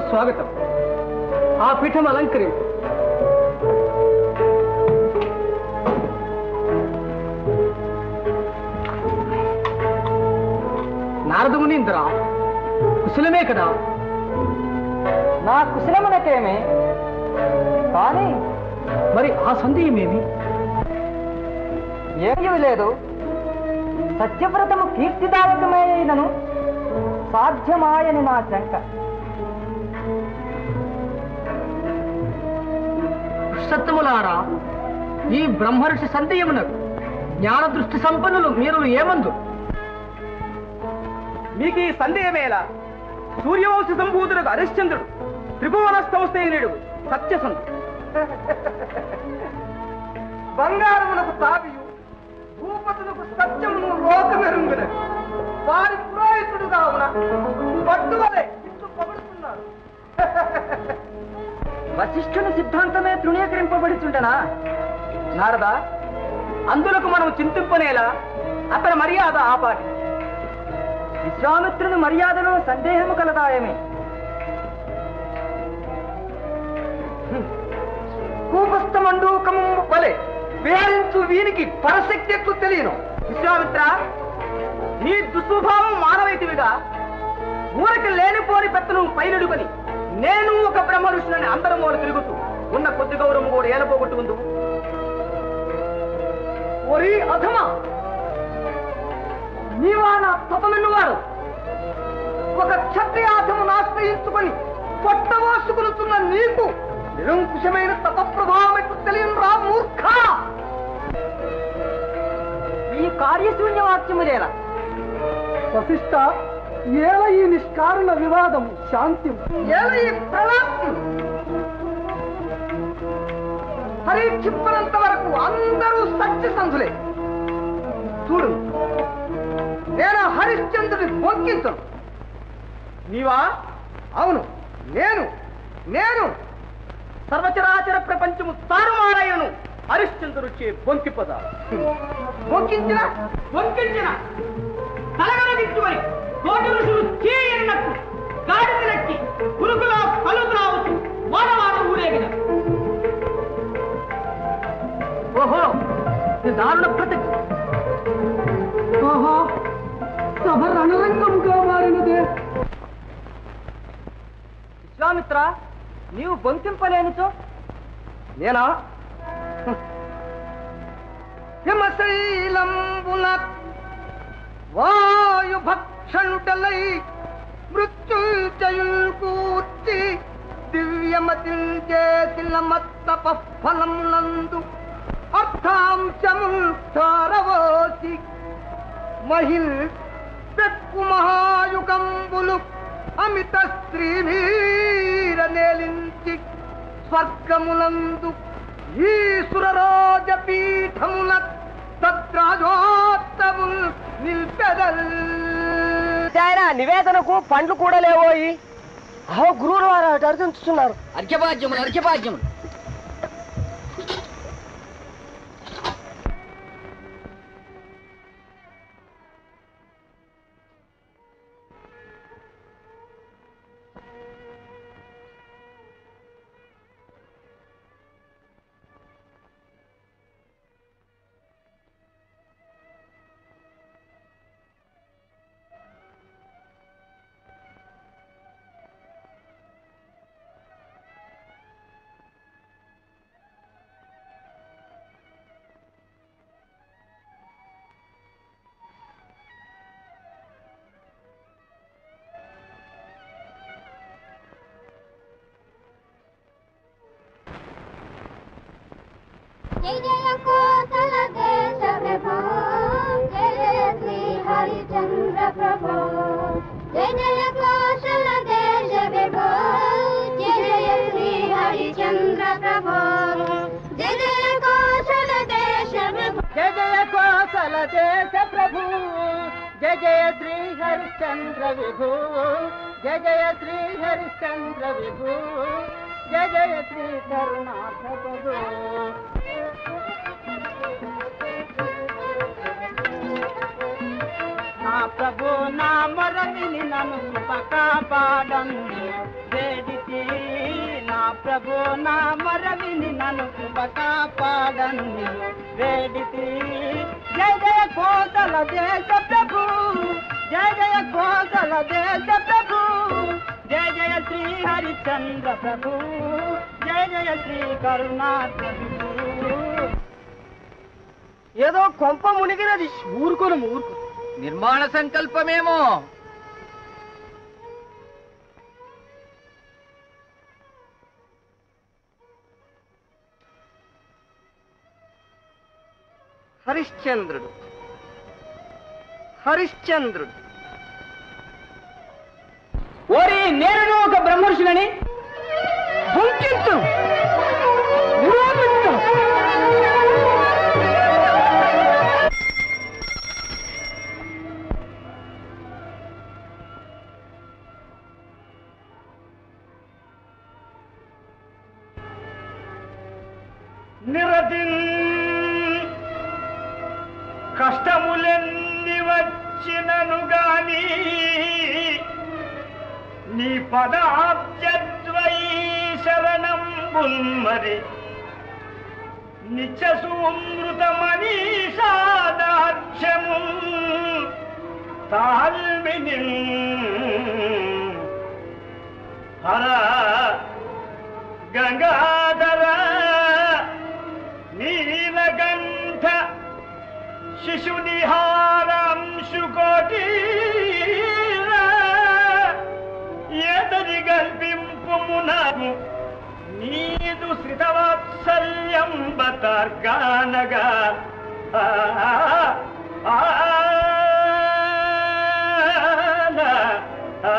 స్వాగతం ఆ పీఠం అలంకరింపు నారద మునీంద్ర కుశలమే కదా నా కుశలమునకేమే కానీ మరి ఆ సందేహమేమి ఏమీ లేదు సత్యవ్రతము కీర్తిదాయకమైనను సాధ్యమాయని నా శంక సత్తములారా ఈ బ్రహ్మర్షి సందేహమునకు జ్ఞాన దృష్టి సంపన్నులు మీరు ఏమందు మీకు ఈ సందేహమేలా సూర్యవంశ సంభూతులకు హరిశ్చంద్రుడు త్రిభువన సంస్థయునుడు సత్యసంధు బంగారమునకు తావియు భూపతులకు సత్యమును లోకమెరుంగున వారి పురోహితుడు కావున పట్టువలే ఇట్లు పొగడుతున్నారు వశిష్ఠుని సిద్ధాంతమే తృణీకరింపబడుచుండనా నారద అందులకు మనం చింతింపనేలా అతని మర్యాద ఆపాటి విశ్వామిత్రుని మర్యాదలో సందేహము కలదాయమే కూపస్థమండూకము వలె వేరించు వీనికి పరశక్తి ఎట్లు తెలియను విశ్వామిత్ర నీ దుస్వభావం మానవైతివిగా ఊరికి లేనిపోని పెత్తను పైనుడుకొని నేను ఒక బ్రహ్మ ఋషులని అందరం మూల తిరుగుతూ ఉన్న కొద్ది గౌరవం కూడా ఏలపోగొట్టు ఉందు ఒరి అధమా నీవా నా తపమెన్నువాడు ఒక క్షత్రియాధమును ఆశ్రయించుకొని పొట్టవాసుకునుతున్న నీకు నిరంకుశమైన తపప్రభావం ఎట్లు తెలియను రా మూర్ఖ ఈ కార్యశూన్యవాక్యములేలా వశిష్ట ఏల ఈ నిష్కారణ వివాదం శాంతి ఏల ఈ ప్రలాప్తి పరీక్షింపనంత వరకు అందరూ సత్యసంధులే చూడు నేను హరిశ్చంద్రుని బొంకించను నీవా అవును నేను నేను సర్వచరాచర ప్రపంచము తారుమారాయను హరిశ్చంద్రుడు చే బొంకిపద బొంకించిన బొంకించిన తలగలదించుకొని కోటి ఋషులు చేయన్నట్టు గాడిదలెక్కి పురుగులా కలుగురావచ్చు వాడవాడ ఊరేగిన ఓహో ఇది దారుణ ప్రతిజ్ఞ ఓహో సభ రణరంగముగా మారినదే విశ్వామిత్ర నీవు బొంకింపలేనిచో నేనా హిమశైలంబున వాయుభక్షణుటలై మృత్యుంజయుల్ కూర్చి దివ్యమతిల్ చేసిన మత్తప ఫలం నందు అర్థాంశముల్ తారవోసి మహిళ పెక్కు మహాయుగంబులు అమిత శ్రీవీర నేలించి స్వర్గములందు ఈశ్వరరాజ పీఠముల తద్రాజోత్తముల్ నిల్పెదల్ ఆయన నివేదనకు పండ్లు కూడా లేవోయి అహో గురువులు వారు అటు అర్థించుతున్నారు అర్ఘ్యపాద్యములు అర్ఘ్యపాద్యములు జయ జయ కోసల దేశ ప్రభో జయ శ్రీ హరిచంద్ర ప్రభో జయ జయ కోసల దేశ ప్రభో జయ జయ శ్రీ హరిచంద్ర ప్రభో జయ జయ కోసల దేశ ప్రభో జయ జయ కోసల దేశ ప్రభు జయ జయ శ్రీ హరిశ్చంద్ర విభు జయ జయ శ్రీ హరిశ్చంద్ర విభు జయ జయ శ్రీ కరుణాథ ప్రభు నా ప్రభు నా మొరవిని నన్ను కృప కాపాడండి వేడి ప్రభు నా మరవిని నన్ను కృప కాపాడను నిన్ను వేడితి జయ జయ కోసల దేశ ప్రభు జయ జయ కోసల దేశ ప్రభు జయ జయ శ్రీ హరిచంద్ర ప్రభు జయ జయ శ్రీ కరుణా ప్రభు ఏదో కొంప మునిగినది ఊరుకోను ఊరుకో నిర్మాణ సంకల్పమేమో హరిశ్చంద్రుడు హరిశ్చంద్రుడు ఓరి నేను ఒక బ్రహ్మర్షులని బుంకించు నిరూపించు నిరతిన్ కష్టములెన్ని వచ్చినను గాని నీ పదాబ్జద్వై శరణం మరి నిత్య సుమృత మనీషాదాక్షము తాల్మిని హర గంగాధర నీలకంఠ శిశునిహారాంశుకోటి ఏతది గల్పింపుమునము నీదు శ్రితవాత్సల్యం బతార్గానగా ఆ, ఆ, ఆ,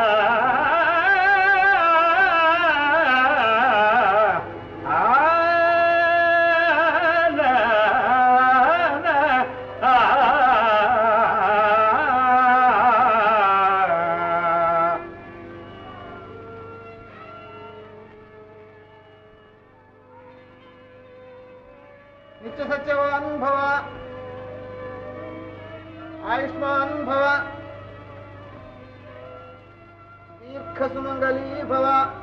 నిత్య సత్యవాన్ భవ ఆయుష్మాన్ భవ దీర్ఘ సుమంగళీ భవ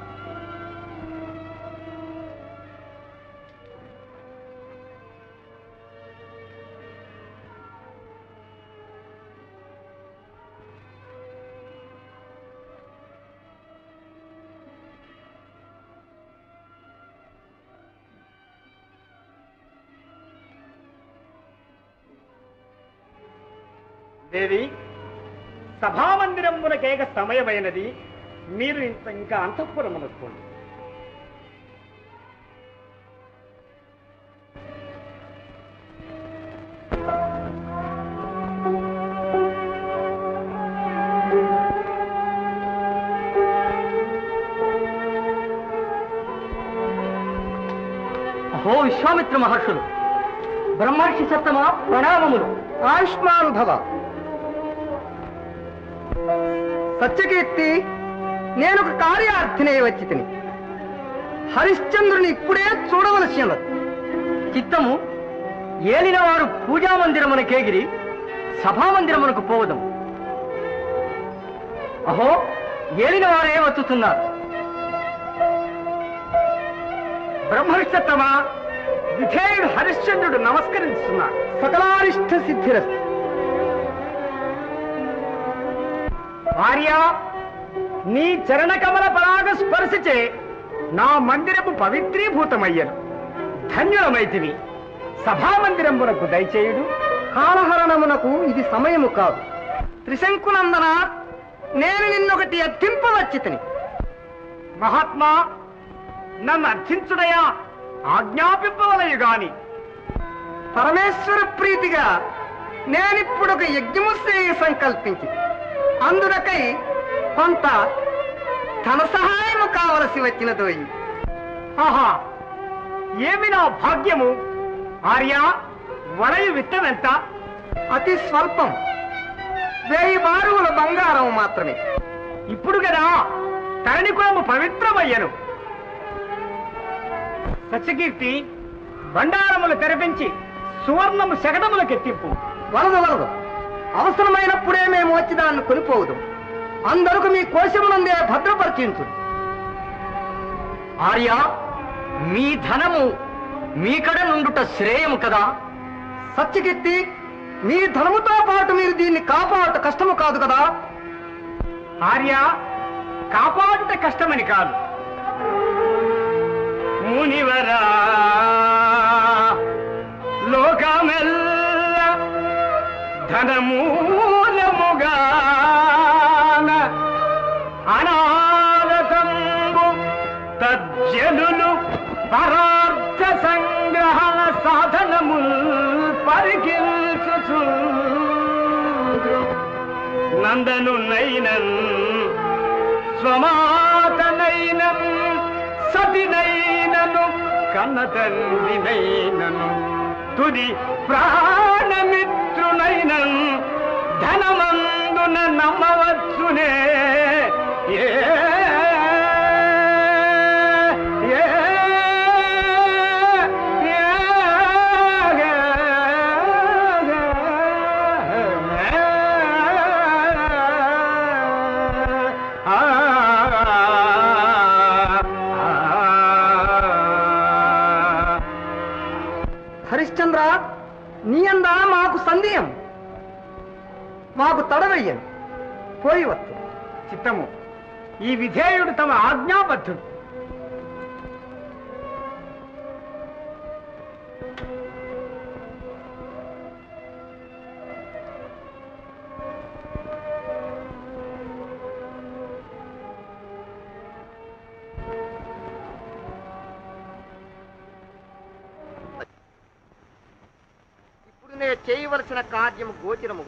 దేవి సభామందిరమునకేక సమయమైనది మీరు ఇంత ఇంకా అంతఃపురమునసుకోండి అహో విశ్వామిత్ర మహర్షులు బ్రహ్మర్షి సత్తమ ప్రణామములు ఆయుష్మాన్ భవ సత్యకీర్తి నేను ఒక కార్యార్థినే వచ్చి తిని హరిశ్చంద్రుని ఇప్పుడే చూడవలసి ఉన్నది చిత్తము ఏలిన వారు పూజా మందిరమునకేగిరి సభామందిరమునకు పోవదం అహో ఏలిన వారే వచ్చుతున్నారు బ్రహ్మరిషత్తమా విధేయుడు హరిశ్చంద్రుడు నమస్కరిస్తున్నాడు సకలారిష్ట సిద్ధిరస్తు భార్య నీ చరణ కమల పరాగ స్పర్శచే నా మందిరము పవిత్రీభూతమయ్యను ధన్యులమైతివి సభామందిరమునకు దయచేయుడు కాలహరణమునకు ఇది సమయము కాదు త్రిశంకునందన నేను నిన్నొకటి అర్థింపవచ్చితిని మహాత్మా నన్ను అర్థించుడయా ఆజ్ఞాపింపవలయు గాని పరమేశ్వర ప్రీతిగా నేనిప్పుడు ఒక యజ్ఞము చేయ సంకల్పించి అందులకై కొంత ధన సహాయము కావలసి వచ్చినదోయి ఆహా ఏమి నా భాగ్యము ఆర్య వలయు విత్తమెంత అతి స్వల్పం వెయ్యి బారువుల బంగారం మాత్రమే ఇప్పుడు కదా తరణికోము పవిత్రమయ్యను సత్యకీర్తి బండారములు తెరపించి సువర్ణము శకటములకెత్తింపు వలదు వలదు అవసరమైనప్పుడే మేము వచ్చి దాన్ని కొనిపోవుదు అందరకు మీ కోశమునందే భద్రపరిచించు ఆర్య మీ ధనము మీకడ నుండుట శ్రేయము కదా సత్యకీర్తి మీ ధనముతో పాటు మీరు దీన్ని కాపాడుట కష్టము కాదు కదా ఆర్య కాపాడుట కష్టమని కాదు మునివరా లోకమెల్ల ధనమూలముగాన అనాలకంబు తజ్జనులు పరార్థ సంగ్రహణ సాధనముల్ పరికిల్చుచు నందను నైనన్ స్వమాతనైనన్ సతినైనను కన్న తండ్రినైనను తుది ప్రాణమిత్రునైనన్ ధనమందున నమ్మవచ్చునే ఏ ఏ హరిశ్చంద్ర నీ అందా మాకు సందేహం మాకు తడవయ్యం పోయి వత్తు చిత్తము ఈ విధేయుడు తమ ఆజ్ఞాబద్ధుడు ఇప్పుడు నేను చేయవలసిన కార్యము గోచరము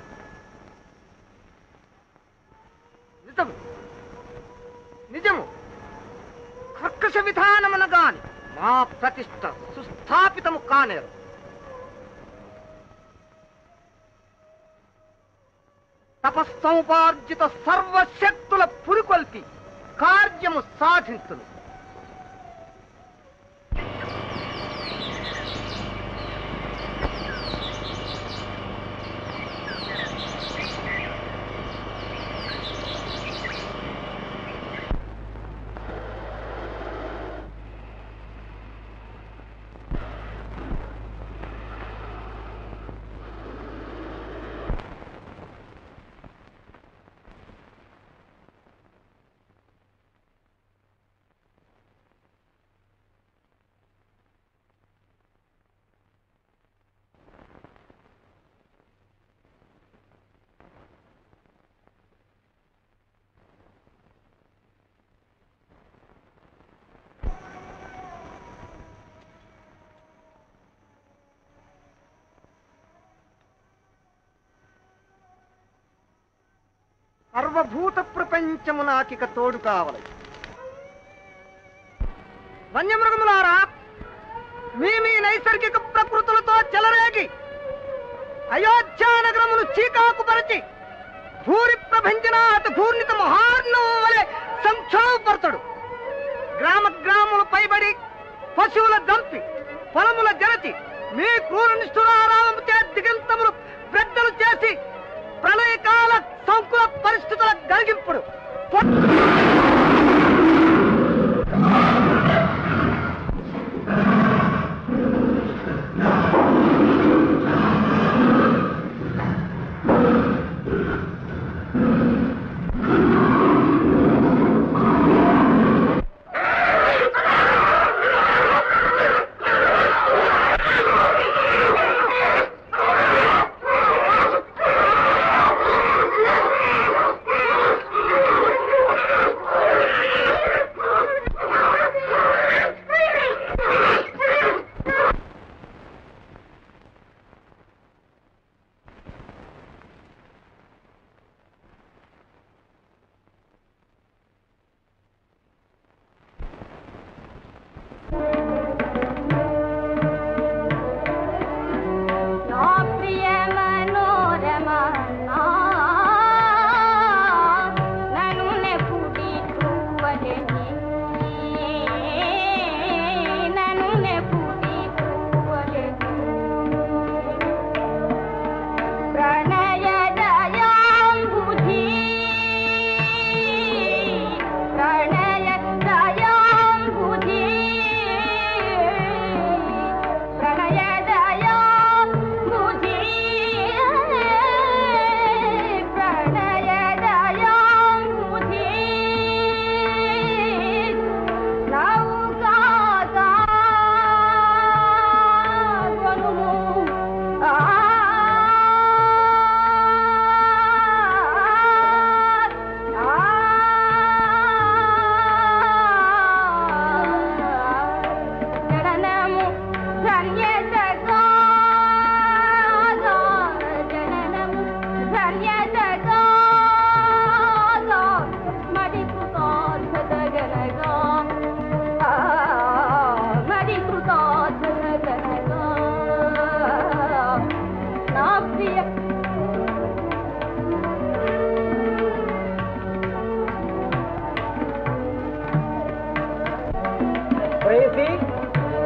నిజము నిజము కర్కశ విధానమున గాని మా ప్రతిష్ట సుస్థాపితము కానేరు తపస్సముపార్జిత సర్వశక్తుల పురికొల్పి కార్యము సాధించును సర్వభూత ప్రపంచము నాకిక తోడు కావలి వన్యమృగములారా మీ మీ నైసర్గిక ప్రకృతులతో చెలరేగి అయోధ్యా నగరమును చీకాకుపరచి భూరి ప్రభంజనాత భూర్ణిత మహార్ణవం వలె సంక్షోభపరచడు గ్రామ గ్రాములు పైబడి పశువుల దంపి పొలముల జలచి మీ క్రూర నిష్ఠురారామము చే దిగంతములు పెద్దలు చేసి ప్రళయకాల సంకుల పరిస్థితుల గలిగింపుడు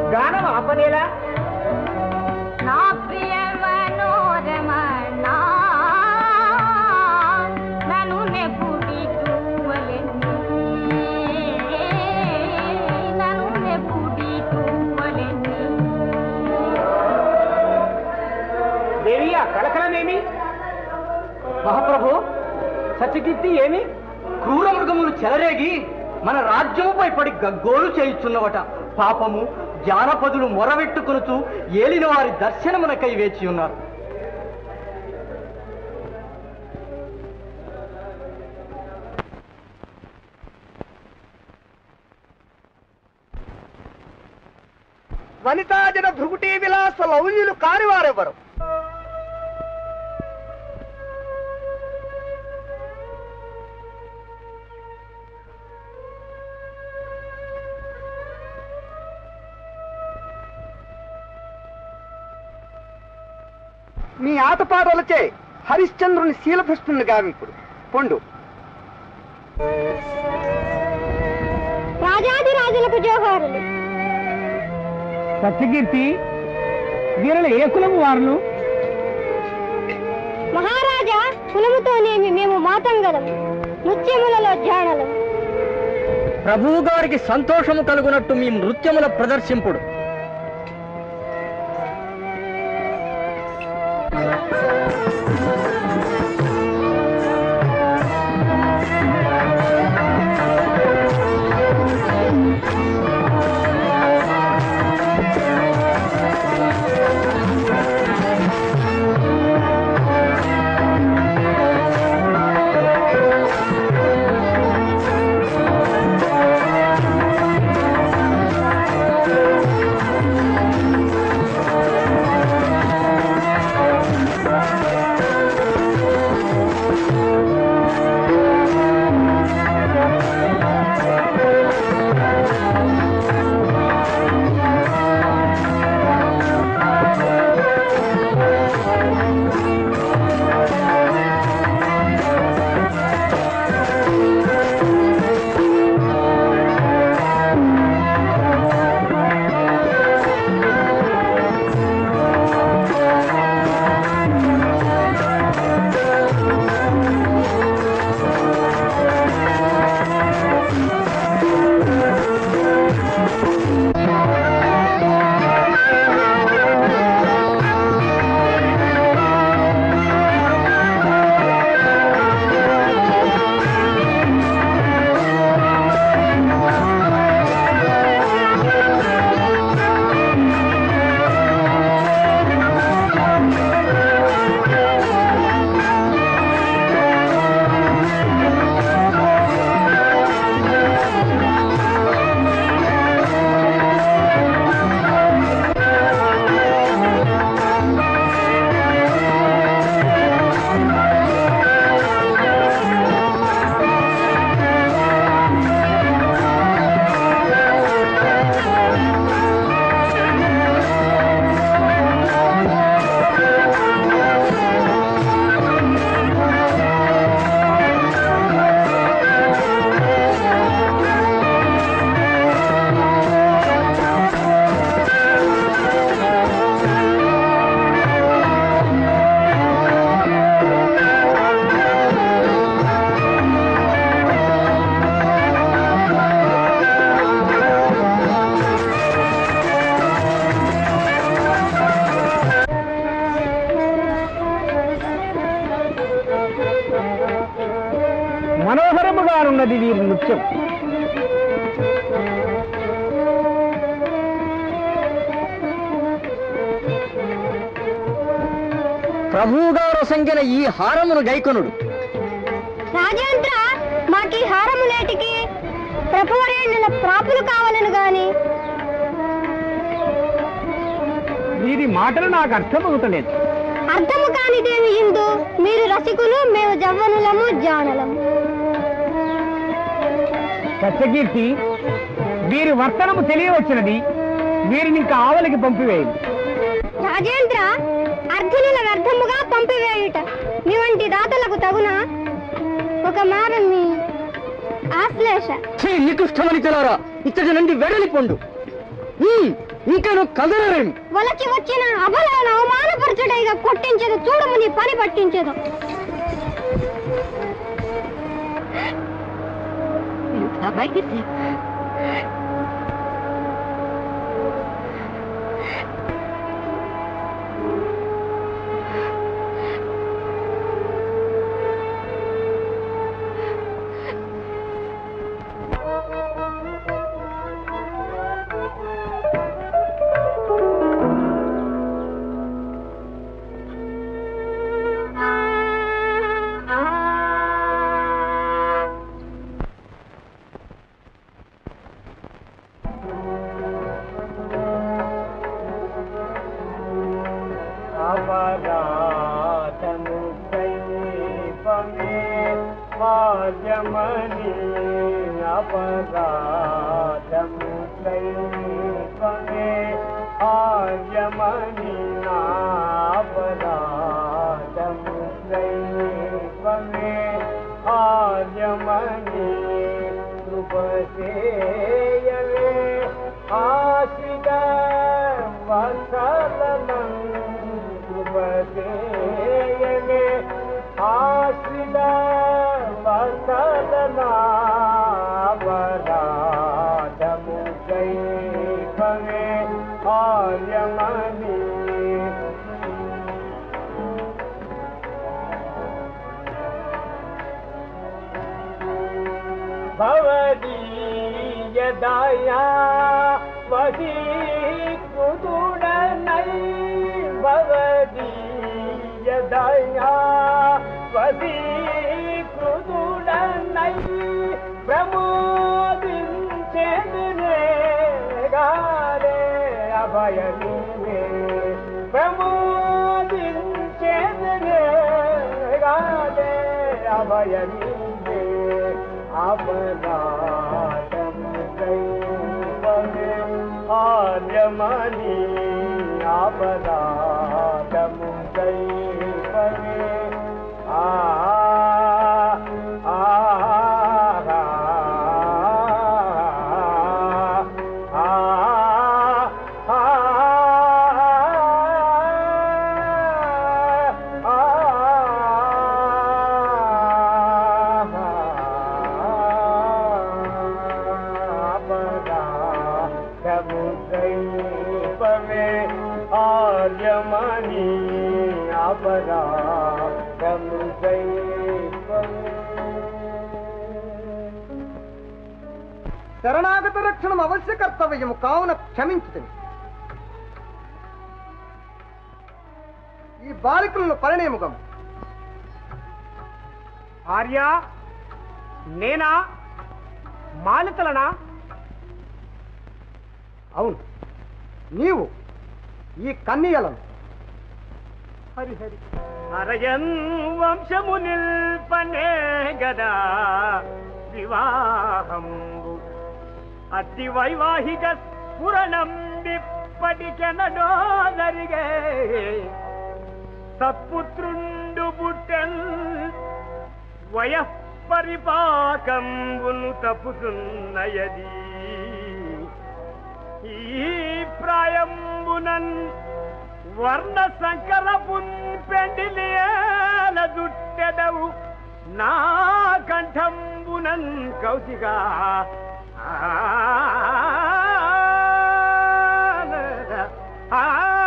గానం ఆపనేలా నా ప్రియ మనోరమణ నన్ను నెప్పుడి తువలెన్ని నన్ను నెప్పుడి తువలెన్ని దేవి ఆ కలకలమేమి మహాప్రభు సత్యకీర్తి ఏమి క్రూర మృగములు చెలరేగి మన రాజ్యముపై పడి గగ్గోలు చేయుచున్నవట పాపము జానపదులు మొరవెట్టుకొనుచు ఏలిన వారి దర్శనమునకై వేచి ఉన్నారు వనితాజన భృగుటి విలాస లౌల్యులు కానివారెవరు మీ ఆటపాటలచే హరిశ్చంద్రుని శీలభ్రష్టుని గావింపుడు పొండు రాజాది రాజులకు జోహారులు సత్యకీర్తి వీరుల ఏ కులము వారులు మహారాజా కులముతోనేమి మేము మాతంగలం నృత్యములలో జాడలం ప్రభువు గారికి సంతోషము కలుగునట్టు మీ నృత్యముల ప్రదర్శింపుడు మనోహరముగానున్నది వీరి నృత్యం ప్రభువు గారు సంఖ్యన ఈ హారమును గైకొనుడు రాజేంద్ర మాకీ హారము నేటికి ప్రభువరేణుల ప్రాపులు కావాలను గాని వీరి మాటలు నాకు అర్థమవుతలేదు అర్థము కానిదేమి ఇందు మీరు రసికులు మేము జవ్వనులము జానలము సత్యకీర్తి వీరి వర్తనము తెలియవచ్చినది వీరిని ఇంకా ఆవలికి పంపివేయండి రాజేంద్ర అర్జునుల వ్యర్థముగా పంపివేయుట మీ వంటి దాతలకు తగున ఒక మార మీ ఆశ్లేష ఛీ, నికృష్టమని తెలారా ఇచ్చటి నుండి వెడలి పొండు హ్మ్, ఇంకను కదలరేమి వలచి వచ్చిన అబలను అవమానపరచుడైగా కొట్టించేది చూడము నీ పని పట్టించేదు అవరాధము దైవమే భాగ్యమని అపరాధము దైవమే భాగ్యమని నాపరాధము దైవమే భాగ్యమని కృపసేయవే ఆశ్రిత వత్సలనం కృపసేయవే ఆశ్రిత వత్సలనావరాధము దైవమే ఆర్యమణి భవదీయదయా వదీకృతుడనై భవదీయదయా వదీకృతుడనై ప్రమోదించేదినే గారే అభయనివే ప్రమోదించేదినే గారే అభయనివే అపరాధము దైవమే ఆర్యమణి అపరాధము దైవమే ఆ ఆ ఆర్యమణి అపరాధము దైవమే శరణాగత రక్షణం అవశ్య కర్తవ్యము కావున క్షమించుతుంది ఈ బాలికలను పరిణయముగం ఆర్య నేనా మాలితలనా అవును నీవు ఈ కన్యలను హరిహరి అరయన్ వంశము నిల్పనే గదా వివాహంబు అతి వైవాహిక స్ఫురణం విప్పటికెనడో జరిగే సత్పుత్రుండు బుట్టెల్ వయః పరిపాకంబును తప్పుతున్నయది ఈ ప్రాయంబునన్ వర్ణ సంకరపున్ పెండిలియేల దుట్టెదవు నా కంఠంబునన్ కౌశిగా ఆ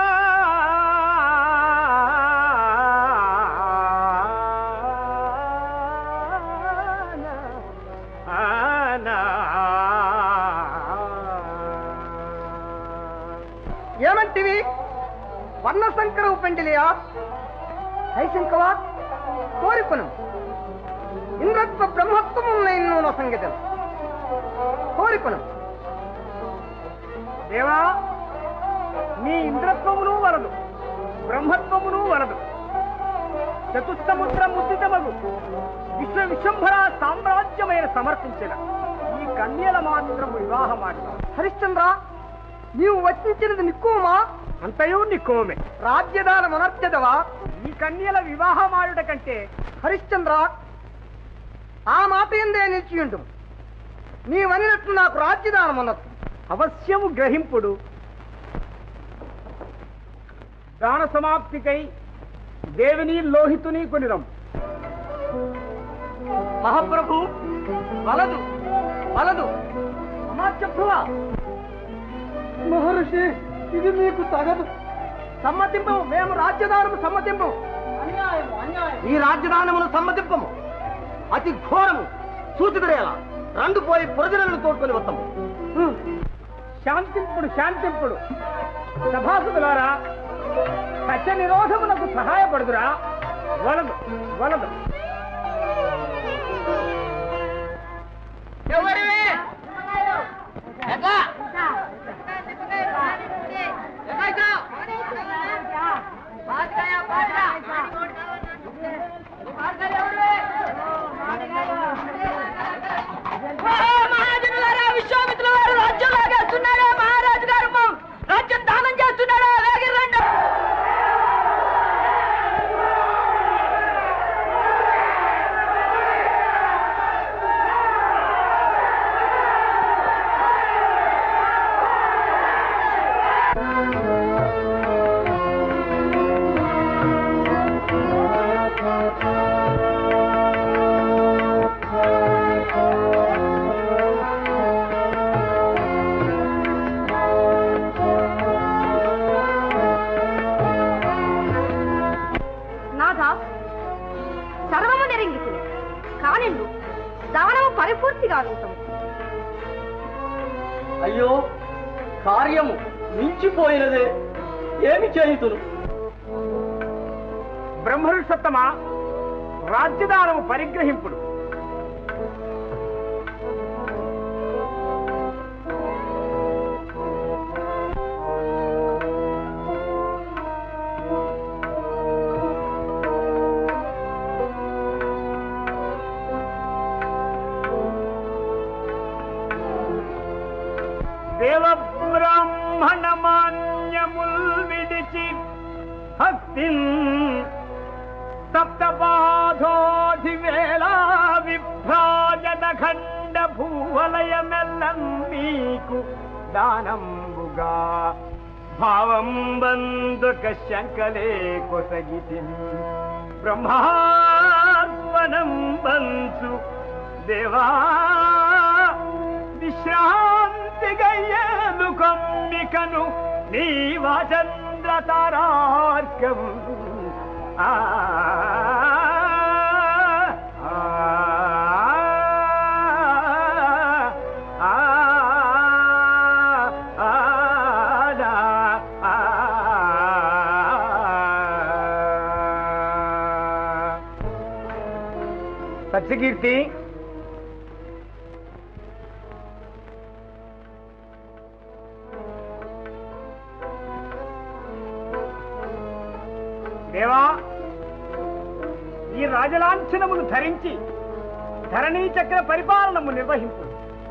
ఏమంటివి వర్ణ సంకరవు పెండిలియా హైశంకవా కోరికొను ఇంద్రత్వ బ్రహ్మత్వము నేను సంగీతం కోరికొను దేవా నీ ఇంద్రత్వమును వలదు బ్రహ్మత్వమును వలదు చతుస్సముద్ర ముద్దితమగు విశ్వ విశ్వంభర సామ్రాజ్యమైన సమర్పించిన ఈ కన్యల మాత్రం వివాహమాడతాం హరిశ్చంద్ర నీవు వచ్చించినది నిక్కుమా అంతయు నికోమే రాజ్యదానం అనర్చదవా ఈ కన్యల వివాహమాడుట కంటే హరిశ్చంద్ర ఆ మాట ఎందే నిలిచియుండు నీవనినట్లు నాకు రాజ్యదానం అన్నట్టు అవశ్యము గ్రహింపుడు ప్రాణ సమాప్తికై దేవిని లోహితుని కొనిరం మహాప్రభు వలదు వలదు అమాత్యభువ మహర్షి ఇది మీకు తగదు సమ్మతింపు మేము రాజ్యదానము సమ్మతింపు అన్యాయము అన్యాయం ఈ రాజ్యదానమును సమ్మతింపము అతి ఘోరము సూచితరేలా రండు పోయి ప్రజలను తోడుకొని వస్తాము శాంతింపుడు శాంతింపుడు సభాసులారా సత్య నిరోధమునకు సహాయపడుదురా వలదు వలదు మహాజనులారా విశ్వామిత్రుల వారు రాజ్యం లాగేస్తున్నాడు మహారాజు గారు రాజ్యం దానం చేస్తున్నాడు అలాగే రండి నాథ సర్వము నెరింగితి కానిండు దానము పరిపూర్తిగా వింటాము అయ్యో కార్యము మించిపోయినదే ఏమి చేయుతును బ్రహ్మరుషత్తమా రాజ్యదానము పరిగ్రహింపుడు దేవ బ్రాహ్మణ మాన్యముల్ విడిచి భక్తిన్ సప్తపాధోధివేళా విభ్రాజన ఖండ భూవలయమెల్లం మీకు దానంబుగా భావం బంధుక శంకలే కొసగితి బ్రహ్మాత్మనం బంచు దేవా విశ్రాంతి గయ్యేలు కొమ్మికను నీవచంద్ర తారార్కం ఆ ఆ, ఆ, ఆ, ఆ, ఆ. సత్యకీర్తి దేవా ఈ రాజలాంఛనమును ధరించి ధరణీ చక్ర పరిపాలనము నిర్వహింపు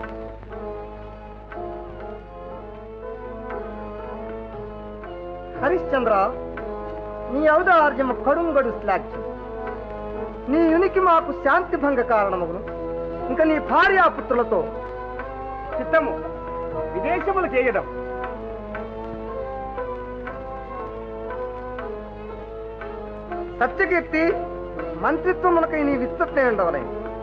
హరిశ్చంద్ర నీ ఔదార్యము కడుంగడు శ్లాఘ్యం నీ యునికి మాకు శాంతి భంగ కారణమును ఇంకా నీ భార్యాపుత్రులతో చిత్తము విదేశములు చేయడం సత్యకీర్తి మంత్రిత్వమునకై నీ విస్తృతే ఉండవలే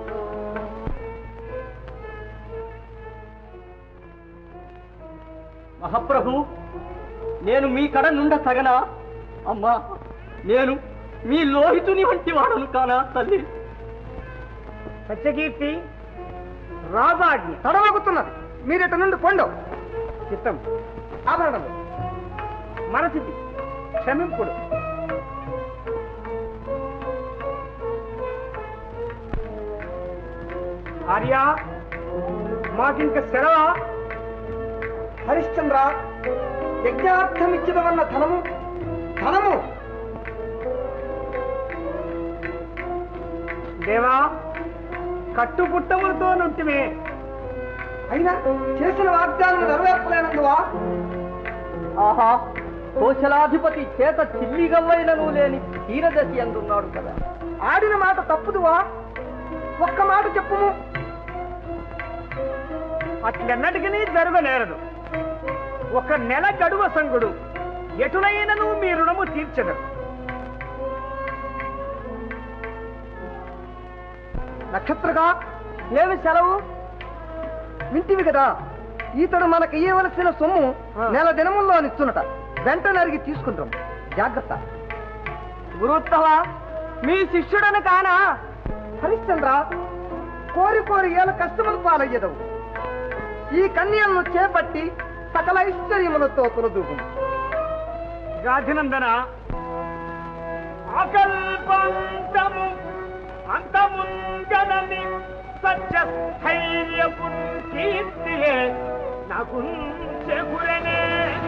మహాప్రభు నేను మీ కడ నుండ తగనా అమ్మా నేను మీ లోహితుని వంటి వాడను కానా తల్లి సత్యకీర్తి రాజాజ్ఞ తడవగుతున్నది మీరిట నుండి పొండవు చిత్తం ఆభరణము మనసిది క్షమింపుడు ఆర్య మాకింక సెలవా హరిశ్చంద్ర యజ్ఞార్థమిచ్చిదవన్న ధనము ధనము దేవా కట్టుపుట్టములతో నుంటిమే అయినా చేసిన వాగ్దానం నెరవేర్పలేనందువా ఆహా కోశలాధిపతి చేత చిల్లిగవ్వైనను లేని తీరదశి అందున్నాడు కదా ఆడిన మాట తప్పుదువా ఒక్క మాట చెప్పుము అట్లెన్నటికీ జరగనేరదు ఒక నెల గడువ సంగుడు ఎటులైనను మీ రుణము తీర్చదరు నక్షత్రగా ఏమి సెలవు వింటివి కదా ఈతడు మనకు ఇయ్యవలసిన సొమ్ము నెల దినముల్లో ఇచ్చునట వెంట నరిగి తీసుకుంటాం జాగ్రత్త గురుత్తవ మీ శిష్యుడను కానా హరిశ్చంద్ర కోరి కోరి ఏళ్ళ కష్టములు పాలయ్యదవు ఈ కన్యలను చేపట్టి సకల ఐశ్వర్యములతో పురదూపు గాధినందన అకల్పంతము అంతముంగనని సత్య స్థైర్యపు కీర్తియే నాకు చెగురనే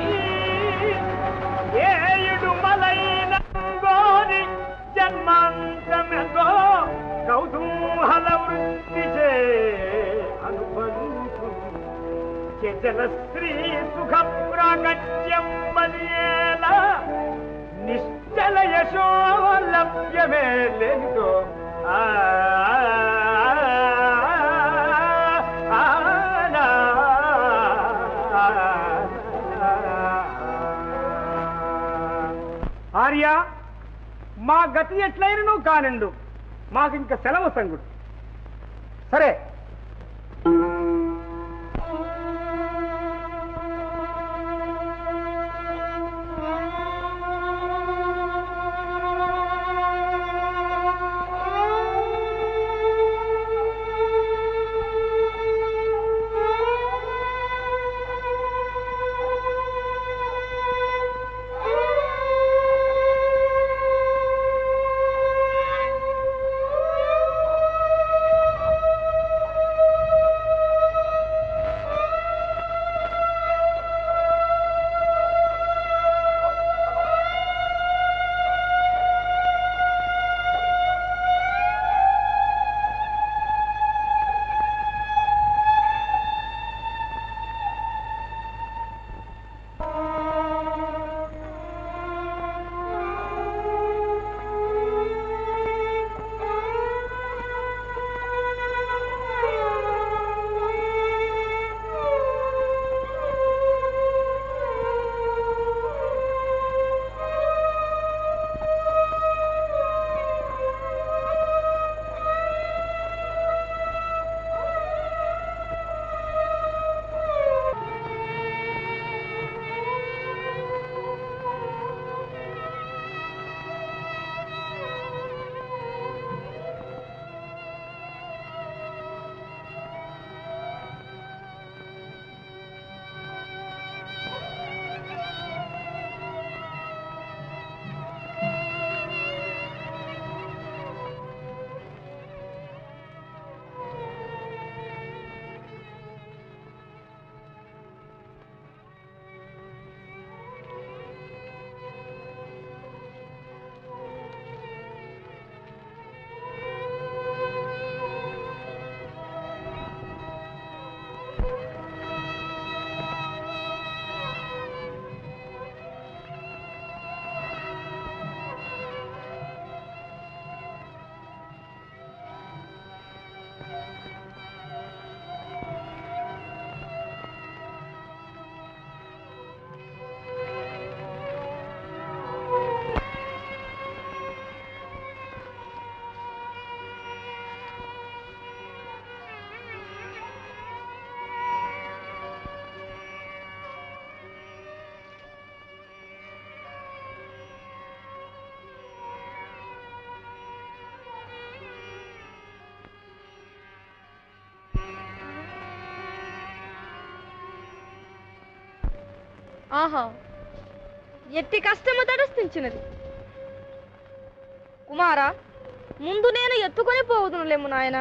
ఏయుడు మలైన గోరి జన్మాంతమెదో కౌతూహల వృత్తి చే అనుబంధు చచల శ్రీ సుఖ ప్రాగట్యం బలియేల నిశ్చల యశోలభ్యమే లేదు ఆ, ఆ, ఆ, ఆర్య మా గతి ఎట్లయినను కానిండు మాకింక సెలవు సంగుడు సరే ఆహా ఎట్టి కష్టము తటస్థించినది కుమారా ముందు నేను ఎత్తుకొని పోవుదునులేము నాయన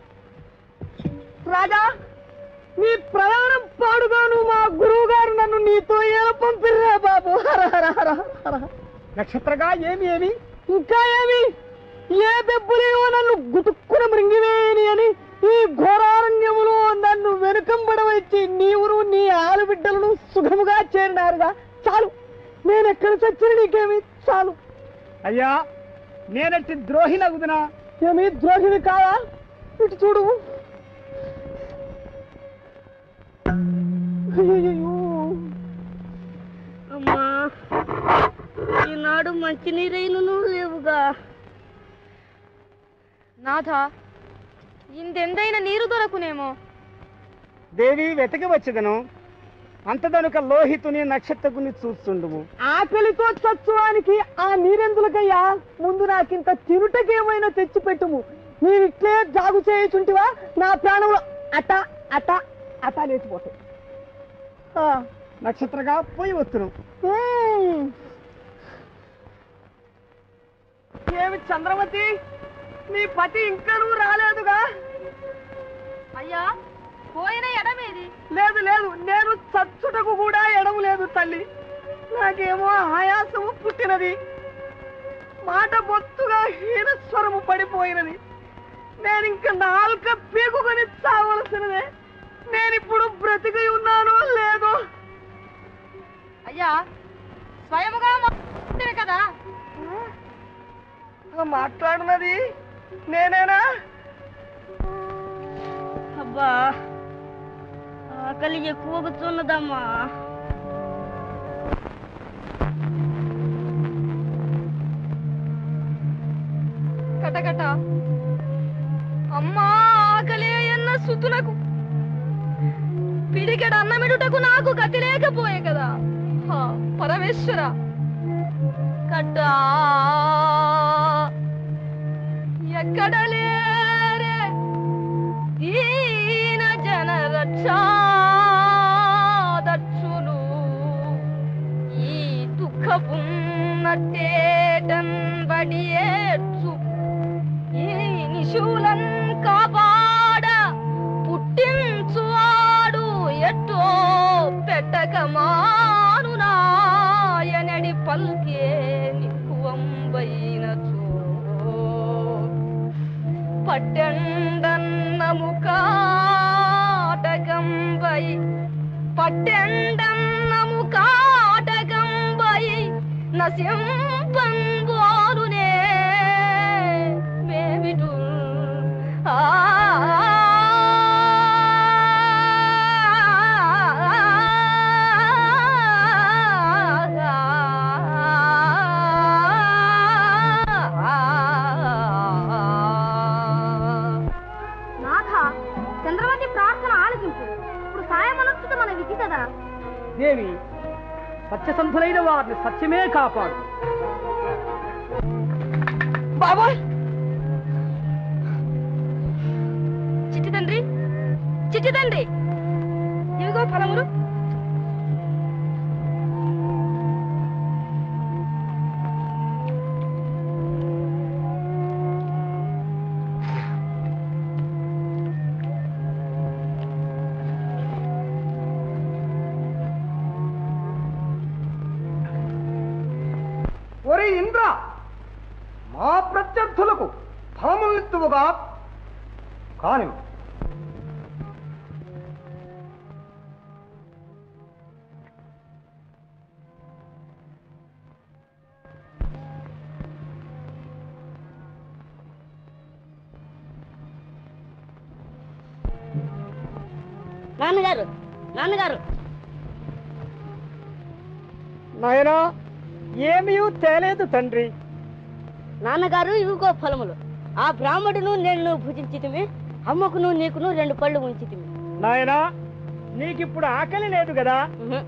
రాజా నీ ప్రయాణం పాడుగాను మా గురువు గారు నన్ను నీతో ఎలా పంపిర్రా బాబు హర హర హర హర నక్షత్రగా ఏమి ఏమి ఇంకా ఏమి ఏ బెబ్బులేవో నన్ను గుతుక్కున మృంగివేయని అని ఈ ఘోరారణ్యములో నన్ను వెనుకంబడవచ్చి నీవును నీ ఆలుబిడ్డలను సుఖముగా చేరినారుగా చాలు నేనెక్కడ చచ్చిన నీకేమి చాలు అయ్యా నేనట్టి ద్రోహినగుదునా ఏమి ద్రోహివి కావా ఇటు చూడు అయ్యయ్యో. అమ్మా ఈనాడు మంచినీరైనను లేవుగా నాథ ఇందెందైన నీరు దొరకునేమో దేవి వెతకవచ్చదను అంతదనుక లోహితుని నక్షత్రకుని చూస్తుండుము ఆకలితో చచ్చువానికి ఆ నీరెందులకయ్యా ముందు నాకింత తిరుటకేమైనా తెచ్చిపెట్టుము నీవిట్లే జాగు చేయుచుంటివా నా ప్రాణంలో అట అట అట లేచిపోతాయి ఆ, నక్షత్రగా పోయి వస్తును ఉమ్. ఏమి చంద్రమతి నీ పతి ఇంకా నువ్వు రాలేదుగా అయ్యా పోయిన ఎడమేది లేదు లేదు నేను చచ్చుటకు కూడా ఎడము లేదు తల్లి నాకేమో ఆయాసము పుట్టినది మాట బొత్తుగా హీనస్వరము పడిపోయినది నేను ఇంక నాలుక పీకుకొని చావలసినదే నేనిప్పుడు బ్రతికి ఉన్నానో లేదో అయ్యా స్వయముగా మాట్లాడితివి కదా ఆ మాట్లాడినది నేనేనా అబ్బా ఆకలి ఎక్కువగా చున్నదమ్మా కటకట అమ్మా ఆకలే ఎన్న సుతునకు పిడికెడ అన్నమిడుటకు నాకు గతి లేకపోయే కదా హా, పరమేశ్వర కట్టా ఎక్కడ లేరే దీన జన రక్షాదక్షులు ఈ దుఃఖపు నట్టేటన్ బడియేచ్చు ఈ నిశూలం కాపాడ పుట్టించువాడు ఎట్టో పెట్టక మానునాయనడి పల్కే నిక్కువంబైనచో పట్టెండన్నము కాటకంబై పట్టెండన్నము కాటకంబై నసింపంబోరునే మేమిటు ఆ నాథ చంద్రమతి ప్రార్థన ఆలకింపు ఇప్పుడు సాయమనొచ్చుట మన విధి కదా దేవి సత్యసంధులైన వారిని సత్యమే కాపాడు బాబోయ్ చిట్టి తండ్రి చిట్టి తండ్రి ఇవిగో ఫలములు ఒరే ఇంద్ర మా ప్రత్యర్థులకు ఫలములిత్తువుగా కాని నాన్నగారు నాన్నగారు నాయనా ఏమీ తేలేదు తండ్రి నాన్నగారు ఇవిగో ఫలములు ఆ బ్రాహ్మడును నేను భుజించితిమి అమ్మకును నీకును రెండు పళ్ళు ఉంచితిమి నాయనా నీకిప్పుడు ఆకలి లేదు కదా ఉహు.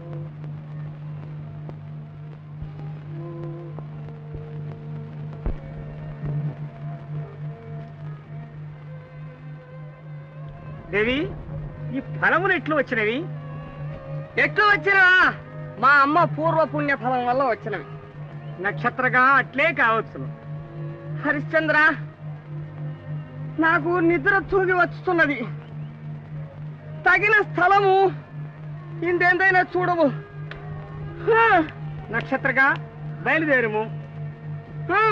దేవి ఈ ఫలములు ఎట్లు వచ్చినవి ఎట్లు వచ్చినా మా అమ్మ పూర్వ పుణ్య ఫలం వల్ల వచ్చినవి నక్షత్రగా అట్లే కావచ్చును హరిశ్చంద్ర నాకు నిద్ర తూగి వస్తున్నది తగిన స్థలము ఇందెందైనా చూడము హా, నక్షత్రగా బయలుదేరుము హా.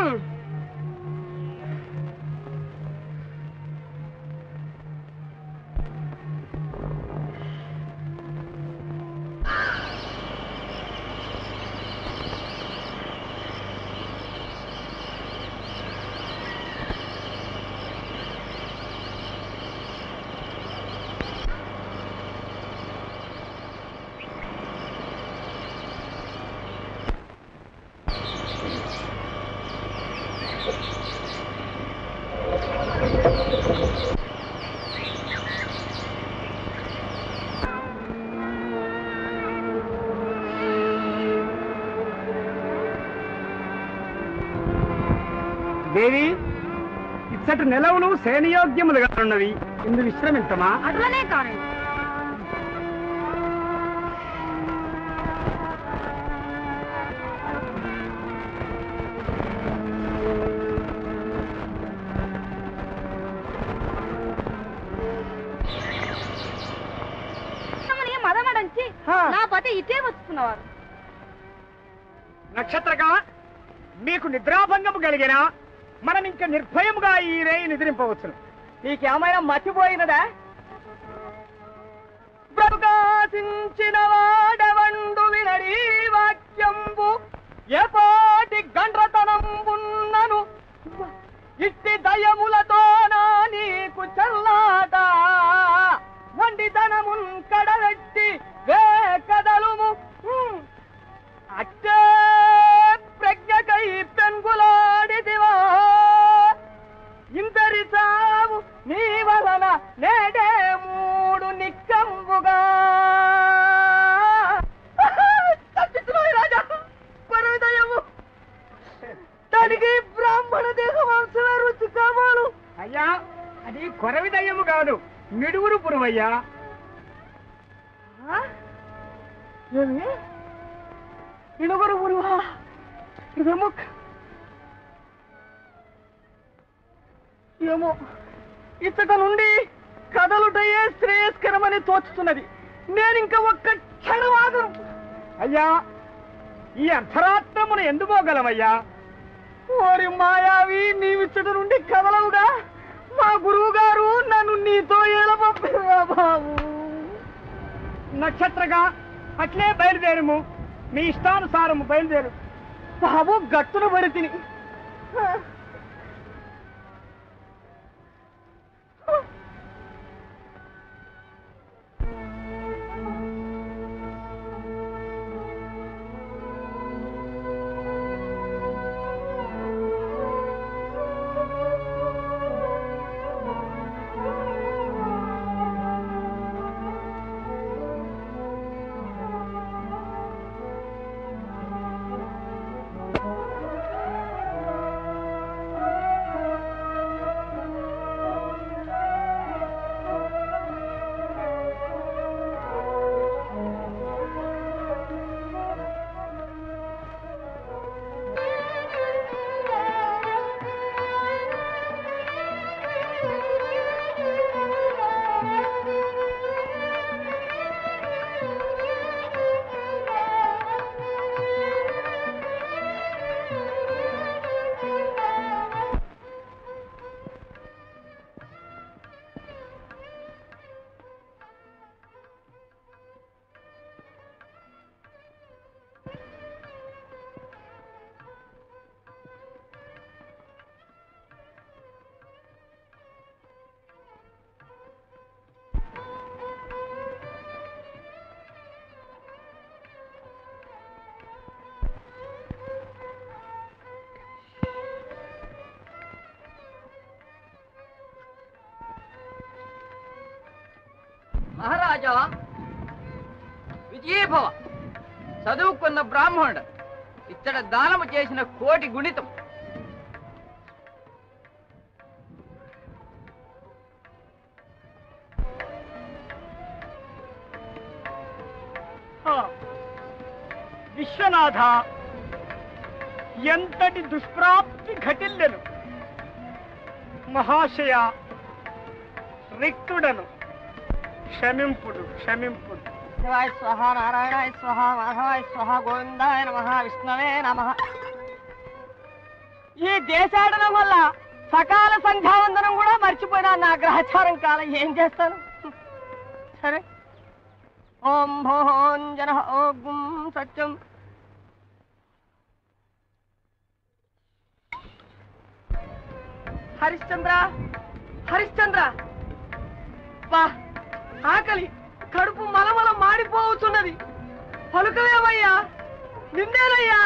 దేవి ఇచ్చటి నిలవులు సేనయోగ్యములుగా ఉన్నవి ఇందు విశ్రమించమా అట్లనే కానండి మదమడంచి నా పతి ఇటే వస్తున్నవారు నక్షత్రగా మీకు నిద్రాభంగము కలిగిన మనం ఇంకా నిర్భయముగా ఈ రేయి నిద్రింపవచ్చును నీకేమైనా మర్చిపోయినదా ప్రకాశించిన వాడవండు వినడి వాక్యంబు ఎపాటి గండ్రతనంబున్నను ఇట్టి దయములతో నా నీకు చల్లాట వండితనమున్ కడబెట్టి వే కదలుము హ్మ్. అట్టే ప్రజ్ఞకై పెంగులాడిదివా ఇందరి చావు నీ వలన నేడే మూడు నిక్కంబుగా తప్పించుకోయి రాజా పరదయము దానికి బ్రాహ్మణ దేహవంశన రుచి కావాలు అయ్యా అది కొరవి దయ్యము కాదు మిడుగురు పురువయ్యా ఏమి ఇనుగురు ఉరువా విముక్ ఏమో ఇచ్చట నుండి కదలుటయే శ్రేయస్కరమని తోచుతున్నది నేనింక ఒక్క క్షణం ఆగను అయ్యా ఈ అర్ధరాత్రమును ఎందుకోగలమయ్యా ఓరి మాయావి నీవిచ్చట నుండి కదలవుగా మా గురువు గారు నన్ను నీతో ఎలా పంపిరా బాబు నక్షత్రగా అట్లే బయలుదేరుము మీ ఇష్టానుసారము బయలుదేరు బాబు గట్టున పడి తిని మహారాజా విజయభవ చదువుకున్న బ్రాహ్మణుడు ఇచ్చట దానము చేసిన కోటి గుణితం ఆ, విశ్వనాథ ఎంతటి దుష్ప్రాప్తి ఘటిల్లెను మహాశయ రిక్తుడను క్షమింపుడు క్షమింపుడు శివాయ స్వహ నారాయణాయ స్వహ మాధవాయ స్వహ గోవిందాయ నమ విష్ణవే నమ ఈ దేశాటనం వల్ల సకాల సంధ్యావందనం కూడా మర్చిపోయినా నా గ్రహచారం కాలం ఏం చేస్తాను సరే ఓం భోంజన ఓం సత్యం హరిశ్చంద్ర హరిశ్చంద్ర వా ఆకలి కడుపు మలమల మాడిపోవచ్చున్నది పలుకవేమయ్యా నిన్నేనయ్యా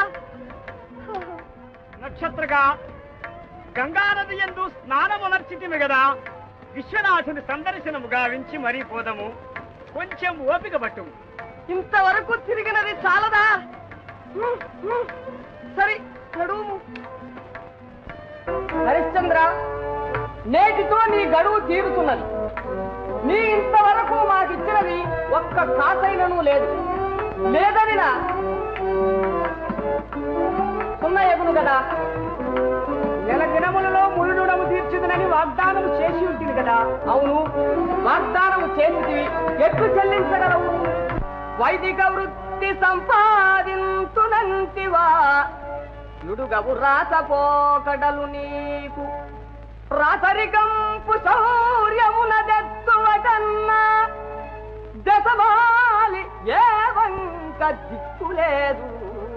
నక్షత్రగా గంగానది ఎందు స్నానమునర్చితిమి గదా విశ్వనాథుని సందర్శనము గావించి మరీ పోదము కొంచెం ఓపిక పట్టుము ఇంతవరకు తిరిగినది చాలదా ఉమ్, ఉమ్. సరే నడుము హరిశ్చంద్ర నేటితో నీ గడువు తీరుతున్నది నీ ఇంతవరకు మాకిచ్చినది ఒక్క కాసైనను లేదు లేదని నా సున్న ఎగును కదా నెల దినములలో మురుడుడము తీర్చుదనని వాగ్దానం చేసి ఉంటుంది కదా అవును వాగ్దానం చేసితివి ఎట్లు చెల్లించగలవు వైదిక వృత్తి సంపాదించునంతివా నుడుగవు రాసపోకడలు నీకు రాసరికంపు శౌర్యమున దెత్తువటన్నా దశమాలి ఏ వంక దిక్కులేదు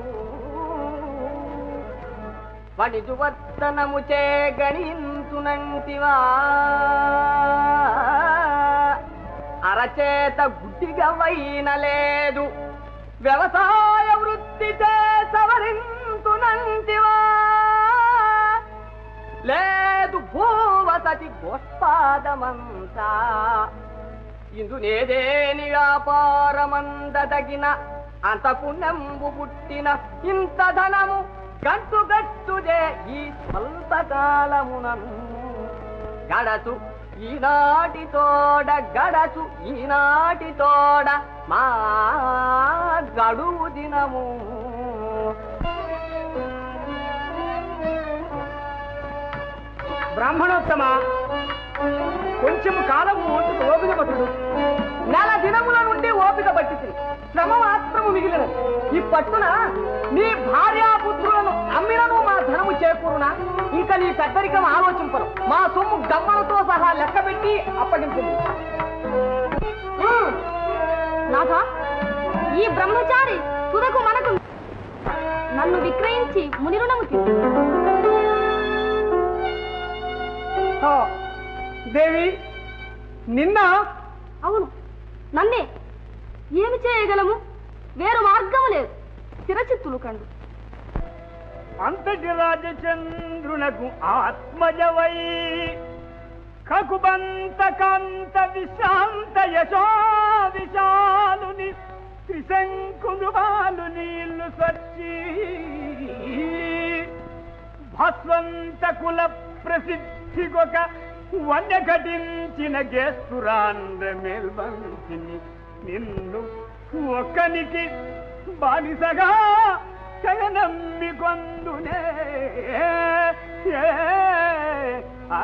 వడిజువర్తనము చే గణించునంటివా అరచేత గుడ్డిగా వైన లేదు వ్యవసాయ వృత్తి చే సవరించునంటివా లేదు భూవసతి గోష్పాదమంతా ఇందునేదేని వ్యాపారమందదగిన అంత పుణ్యంబు పుట్టిన ఇంత ధనము గట్టు గట్టుదే ఈ స్వల్పకాలమునను గడచు ఈనాటి తోడ గడచు ఈనాటి తోడ మా గడువు దినము బ్రాహ్మణోత్తమ కొంచెం కాలం ఓపిక పట్టుడు నెల దినముల నుండి ఓపిక పట్టింది శ్రమ మాత్రము మిగిలినది ఈ పట్టున నీ భార్యాపుత్రులను అమ్మినను మా ధనము చేకూరునా ఇంకా నీ పెద్దరికం ఆలోచింపను మా సొమ్ము గమ్మలతో సహా లెక్క పెట్టి అప్పగించింది నాథ ఈ బ్రహ్మచారి తుదకు మనకు నన్ను విక్రయించి ముని రుణము తీర్చు. ఆ, దేవి నిన్న అవును నన్నే ఏమి చేయగలము వేరు మార్గము లేదు చిరచిత్తులు కండు అంతటి రాజచంద్రునకు ఆత్మజవై కకుబంత కాంత విశాంత యశో విశాలుని త్రిశంకులు బాలు నీళ్లు సచ్చి భస్వంత కుల ప్రసిద్ధికొక వన్య ఘటించిన గేస్తురాండ్ర మేల్బంతిని నిన్ను ఒక్కనికి బానిసగా కయనమ్మి కొందునే ఆ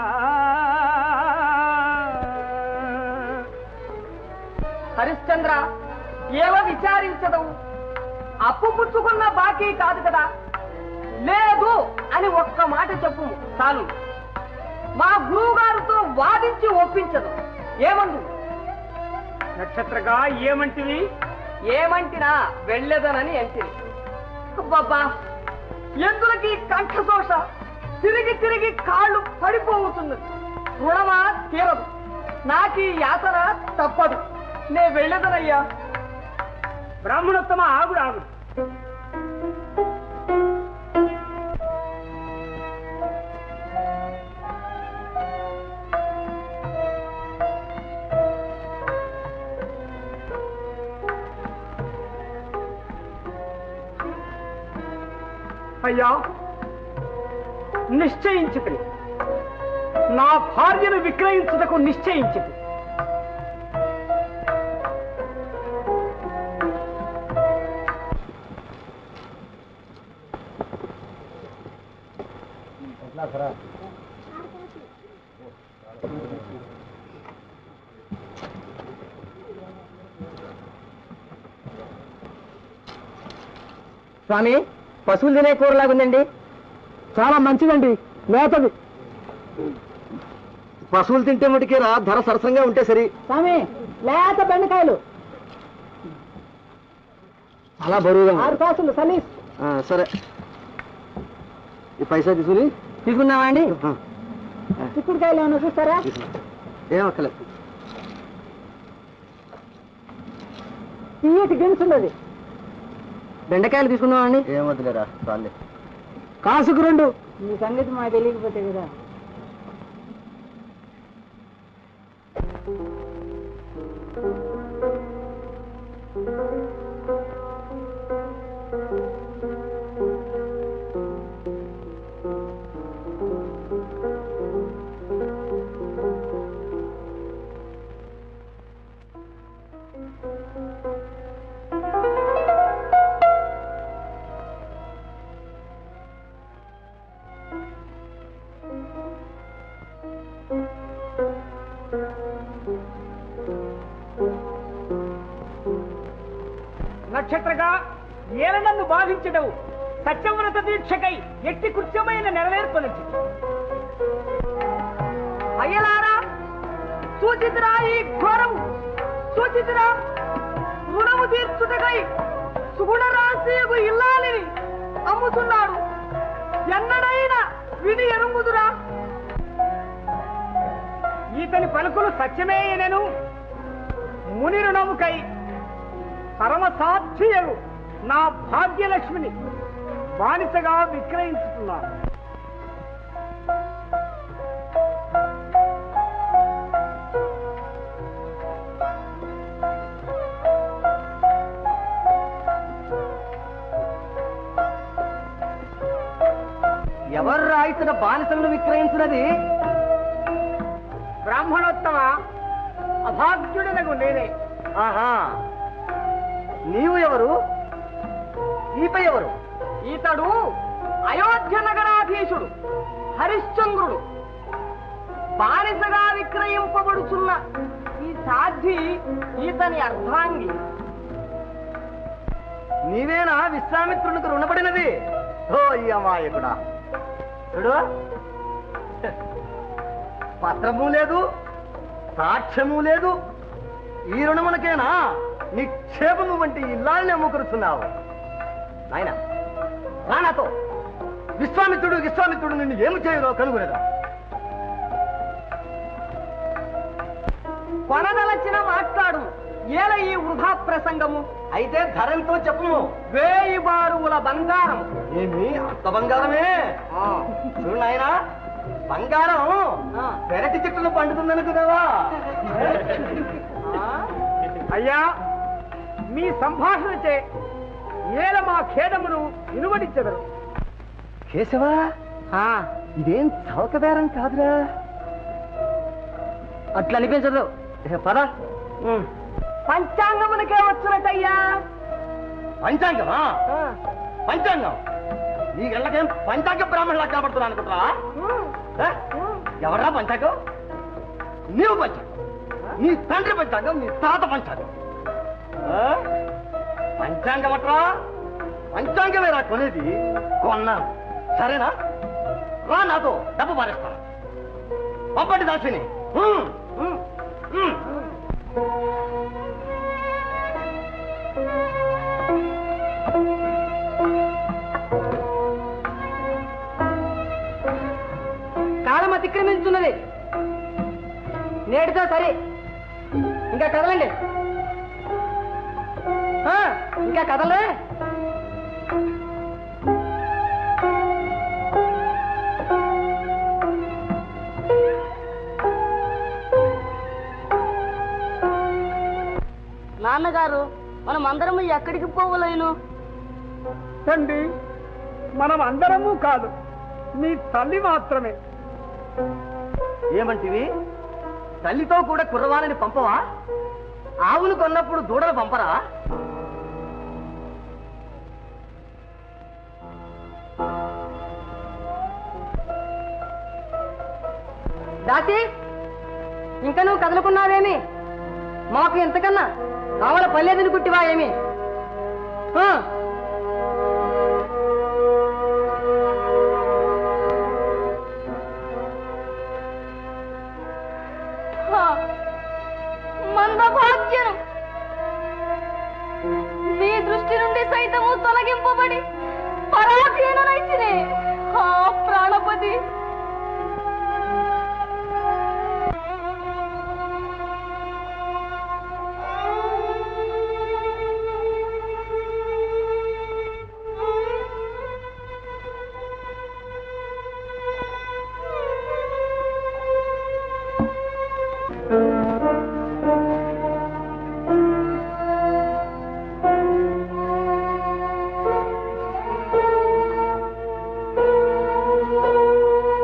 హరిశ్చంద్ర ఏవ విచారించదవు అప్పు పుచ్చుకున్న బాకీ కాదు కదా లేదు అని ఒక్క మాట చెప్పు చాలు మా గురువు గారితో వాదించి ఒప్పించదు ఏమందు నక్షత్రగా ఏమంటివి ఏమంటినా వెళ్ళేదనని అంటిని బాబా ఎందులకి కంఠదోష తిరిగి తిరిగి కాళ్ళు పడిపోతున్నది రుణమా తీరదు నాకీ యాతన తప్పదు నే వెళ్ళదనయ్యా బ్రాహ్మణోత్తమ ఆగుడు ఆగుడు అయ్యా నిశ్చయించితి నా భార్యను విక్రయించుటకు నిశ్చయించితి స్వామి పశువులు తినే కూరలాగుందండి చాలా మంచిదండి లేతది పశువులు తింటే మటుకే రా ధర సరసంగా ఉంటే సరి స్వామి లేత బెండకాయలు చాలా బరువుగా ఆరు కాసులు సలీస్ సరే ఈ పైసా తీసుకుని తీసుకున్నావా అండి చిక్కుడుకాయలు ఏమైనా చూస్తారా ఏం అక్కలేదు తీయటి గిణుసున్నది బెండకాయలు తీసుకున్నావా అండి ఏం వద్దులేరా చాలే కాసుకు రెండు మీ సంగతి మాకు తెలియకపోతే కదా నక్షత్రగా ఏలనన్ను బాధించడవు సత్యవ్రత దీక్షకై ఎట్టి కృత్యమైన నెరవేర్పనొచ్చి అయ్యలారా సూచితురా ఈ ఘోరము సూచితురా రుణము తీర్చుటకై సుగుణ రాశియకు ఇల్లాలిని అమ్ముతున్నాడు ఎన్నడైనా విని ఎరుంగుదురా ఈతని పలుకులు సత్యమేయనను ముని రుణముకై పరమ సాక్షియగు నా భాగ్యలక్ష్మిని బానిసగా విక్రయించుతున్నాను ఎవరు రాయితున్న బానిసలను విక్రయించినది బ్రాహ్మణోత్తమ అభాగ్యుడనగు నేనే ఆహా నీవు ఎవరు ఈపై ఎవరు ఈతడు అయోధ్య నగరాధీశుడు హరిశ్చంద్రుడు బానిసగా విక్రయింపబడుచున్న ఈ సాధ్వి ఈతని అర్ధాంగి నీవేనా విశ్వామిత్రునికి రుణపడినది ఓ ఈ అమాయకుడా చూడు పత్రము లేదు సాక్ష్యము లేదు ఈ రుణమునకేనా నిక్షేపము వంటి ఇల్లాల్ని అమ్ముకురుచున్నావు నాయన రా నాతో విశ్వామిత్రుడు విశ్వామిత్రుడు నిన్ను ఏమి చేయరో కనుగొనదా కొనదలచిన మాట్లాడు ఏల ఈ వృధా ప్రసంగము అయితే ధరంతో చెప్పుము వేయి బారువుల బంగారం ఏమి అంత బంగారమే చూడు నాయనా బంగారం పెరటి చెట్టులో పండుతుందనుకున్నావా అయ్యా మీ సంభాషణచే ఏల మా ఖేదమును వినువడించెదరు కేశవా ఇదేం చౌక బేరం కాదురా అట్లా అనిపించదు పద పంచాంగమునకే వచ్చినట్టయ్యా పంచాంగమా పంచాంగం నీ గళ్ళకేం పంచాంగ బ్రాహ్మణులా కనబడుతున్నా అనుకుంటా ఎవరా పంచాంగం నీవు పంచాంగం నీ తండ్రి పంచాంగం నీ తాత పంచాంగం ఆ? పంచాంగం అట్రా పంచాంగమే రా కొనేది కొన్నాను సరేనా రా నాతో డబ్బు పారేస్తాను పంపండి దాసిని ఉమ్, ఉమ్, ఉమ్. కాలం అతిక్రమించున్నది నేటితో సరే ఇంకా కదలండి ఆ, ఇంకా కదలే నాన్నగారు మనం అందరము ఎక్కడికి పోవలేను తండ్రి మనం అందరము కాదు నీ తల్లి మాత్రమే ఏమంటివి తల్లితో కూడా కుర్రవాణిని పంపవా ఆవును కొన్నప్పుడు దూడలు పంపరా దాసి ఇంకా నువ్వు కదులుకున్నావేమి మాకు ఎంతకన్నా కావాల పల్లెదిని కుట్టివా ఏమి ఆ. మందభాగ్యను మీ దృష్టి నుండి సైతము తొలగింపబడి పరాధీననైతినే ఆ ప్రాణపతి ఆ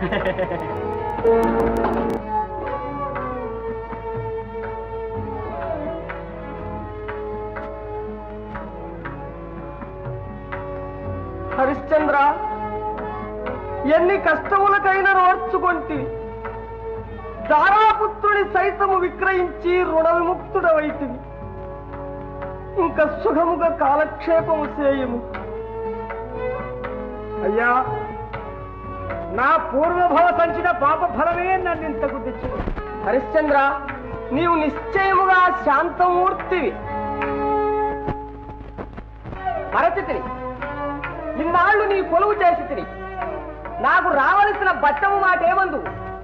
హరిశ్చంద్ర ఎన్ని కష్టములకైనా ఓర్చుకొంటి దారాపుత్రుని సైతము విక్రయించి రుణ విముక్తుడవైతివి ఇంకా సుఖముగా కాలక్షేపము చేయము అయ్యా నా పూర్వభవ సంచిన పాప ఫలమే నన్ను ఇంతకు తెచ్చింది హరిశ్చంద్ర నీవు నిశ్చయముగా శాంతమూర్తివి మరచితిని ఇన్నాళ్ళు నీ కొలువు చేసి తిని నాకు రావలసిన బట్టము మాటేమందు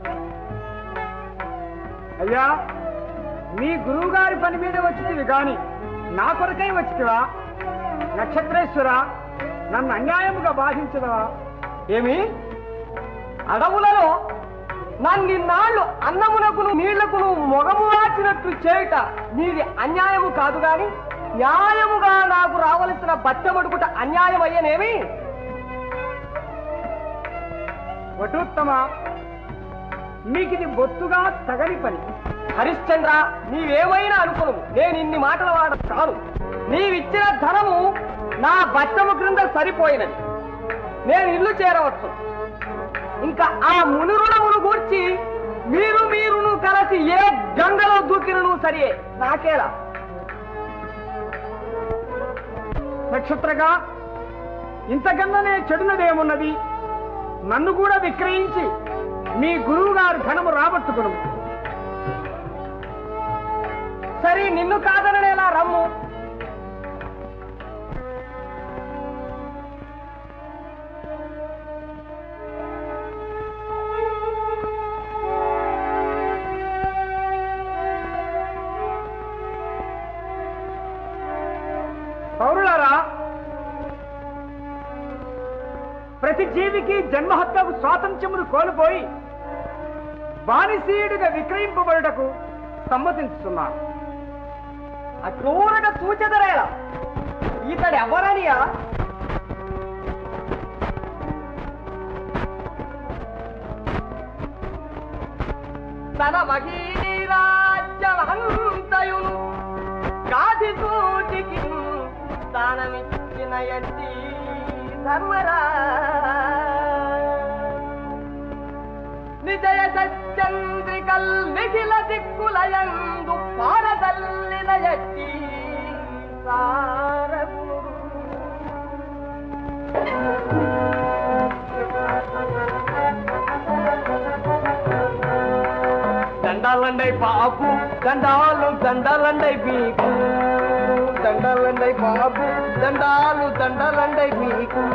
అయ్యా మీ గురువు గారి పని మీద వచ్చింది గాని నా కొరకై వచ్చితివా నక్షత్రేశ్వర నన్ను అన్యాయముగా బాధించదవా ఏమి అడవులలో నన్నిన్నాళ్ళు అన్నమునకును నీళ్లకును మొగము వాచినట్లు చేయుట నీది అన్యాయము కాదు గాని న్యాయముగా నాకు రావలసిన బట్టమడుగుట అన్యాయం అయ్యనేమి వటోత్తమ మీకిది బొత్తుగా తగని పని హరిశ్చంద్ర నీవేమైనా అనుకును నేను ఇన్ని మాటల వాడ కాను నీవిచ్చిన ధనము నా బట్టము క్రింద సరిపోయినది నేను ఇల్లు చేరవచ్చు ఇంకా ఆ మునురుడమును గూర్చి మీరు మీరును కలిసి ఏ గంగలో దూకినను సరియే నాకేలా నక్షత్రగా ఇంతకన్నానే చెడునదేమున్నది నన్ను కూడా విక్రయించి మీ గురువు గారు ధనము రాబట్టుకును సరే నిన్ను కాదననేలా రమ్ము పౌరులారా ప్రతి జీవికి జన్మహత్యకు స్వాతంత్ర్యమును కోల్పోయి బానిసీయుడిగా విక్రయింపబడుటకు సమ్మతించుతున్నాను అక్రూరగా సూచెదరేలా ఇతడు ఎవరనియా తన మహీరాజ్యమంతయును కాది సూటికి స్థానమిచ్చిన ఎట్టి ధర్మరా నిజయ సత్యంత్రికల్ నిఖిల దిక్కులయందు పారదల్లిన ఎట్టి సారగురు దండాలండై బాబు దండాలు దండాలండై మీకు దండాలండై బాబు దండాలు దండాలండై మీకు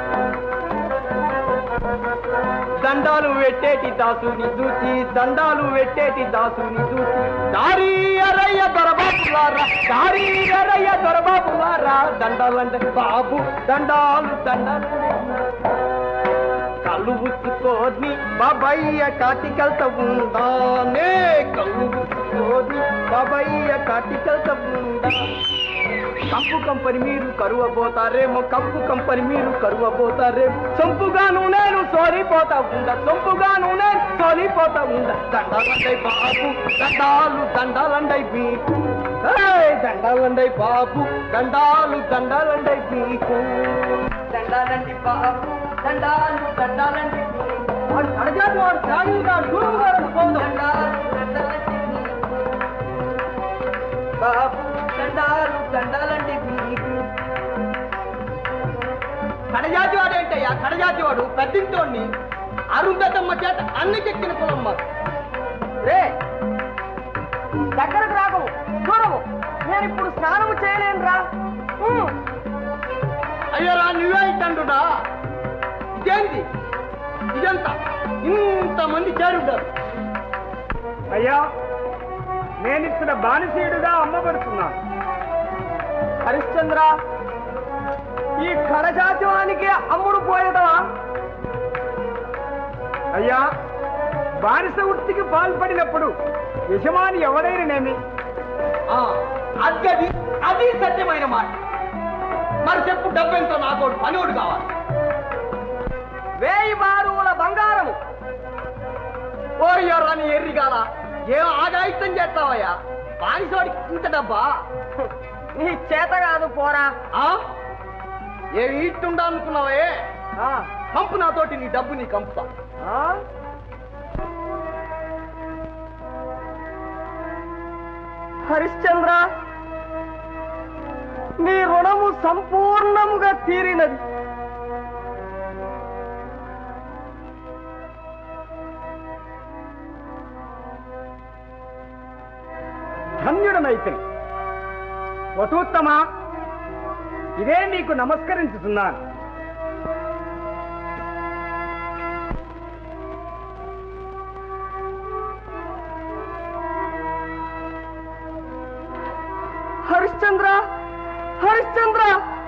దండాలు వెట్టేటి దాసుని చూచి దండాలు వెట్టేటి దాసుని చూచి దారి అరయ్య దొరబాబులారా దారి అరయ్య దొరబాబులారా దండాలంటే బాబు దండాలు దండాలు కళ్ళు పుచ్చుకోని బాబయ్య కాటికెళ్తా ఉందానే కళ్ళు పుచ్చుకోని బాబయ్య కాటికెళ్తా ఉందా కంపు కంపని మీరు కరువబోతారేమో కంపు కంపని మీరు కరువబోతారేమో సొంపుగాను నేను సోలిపోతా ఉండ సొంపుగాను నేను సోలిపోతా ఉండ దండాలండై బాబు దండాలు దండాలండై మీకు ఏయ్, దండాలండై బాబు దండాలు దండాలండై మీకు దండాలండి బాబు దండాలు దండాలండి మీకు. వాడు అడగాలి వాడు త్యాగి గారు గురువు గారు పోదాం దండాలు దండాలండి మీకు. బాబు దండాలు దండాలండి మీకు కడజాతి వాడు ఏంటయ్యా కడజాతి వాడు పెద్దింటోడిని అరుంధతమ్మ చేత అన్ని చెక్కిన కులం మాకు రే దగ్గరకు రాకము దూరము నేను ఇప్పుడు స్నానము చేయలేను రా అయ్యరా నువ్వే ఇట్టంటున్నా ఇదేంటి ఇదంతా ఇంతమంది చేరుంటారు అయ్యా నేనిచ్చిన బానిసీయుడుగా అమ్మబడుతున్నాను హరిశ్చంద్ర ఈ కడజాత్యానికి అమ్ముడు పోయేదవా అయ్యా బానిస వృత్తికి పాల్పడినప్పుడు యజమాని ఎవడైననేమి అది అది అది సత్యమైన మాట మరి చెప్పు డబ్బెంతో నాకోడు పనివాడు కావాలి వేయి బారువుల బంగారము ఓ ఎర్రని ఎర్రిగాల ఏం ఆగాయిత్యం చేస్తావయ్యా బానిసోడికి ఇంత డబ్బా నీ చేత కాదు పోరా ఏమి ఇట్టుండా అనుకున్నావే పంపు నాతోటి నీ డబ్బు నీ కంపుతా హరిశ్చంద్ర నీ రుణము సంపూర్ణముగా తీరినది ధన్యుడనైతే వటూత్తమ ఇదే నీకు నమస్కరించుతున్నాను హరిశ్చంద్ర హరిశ్చంద్ర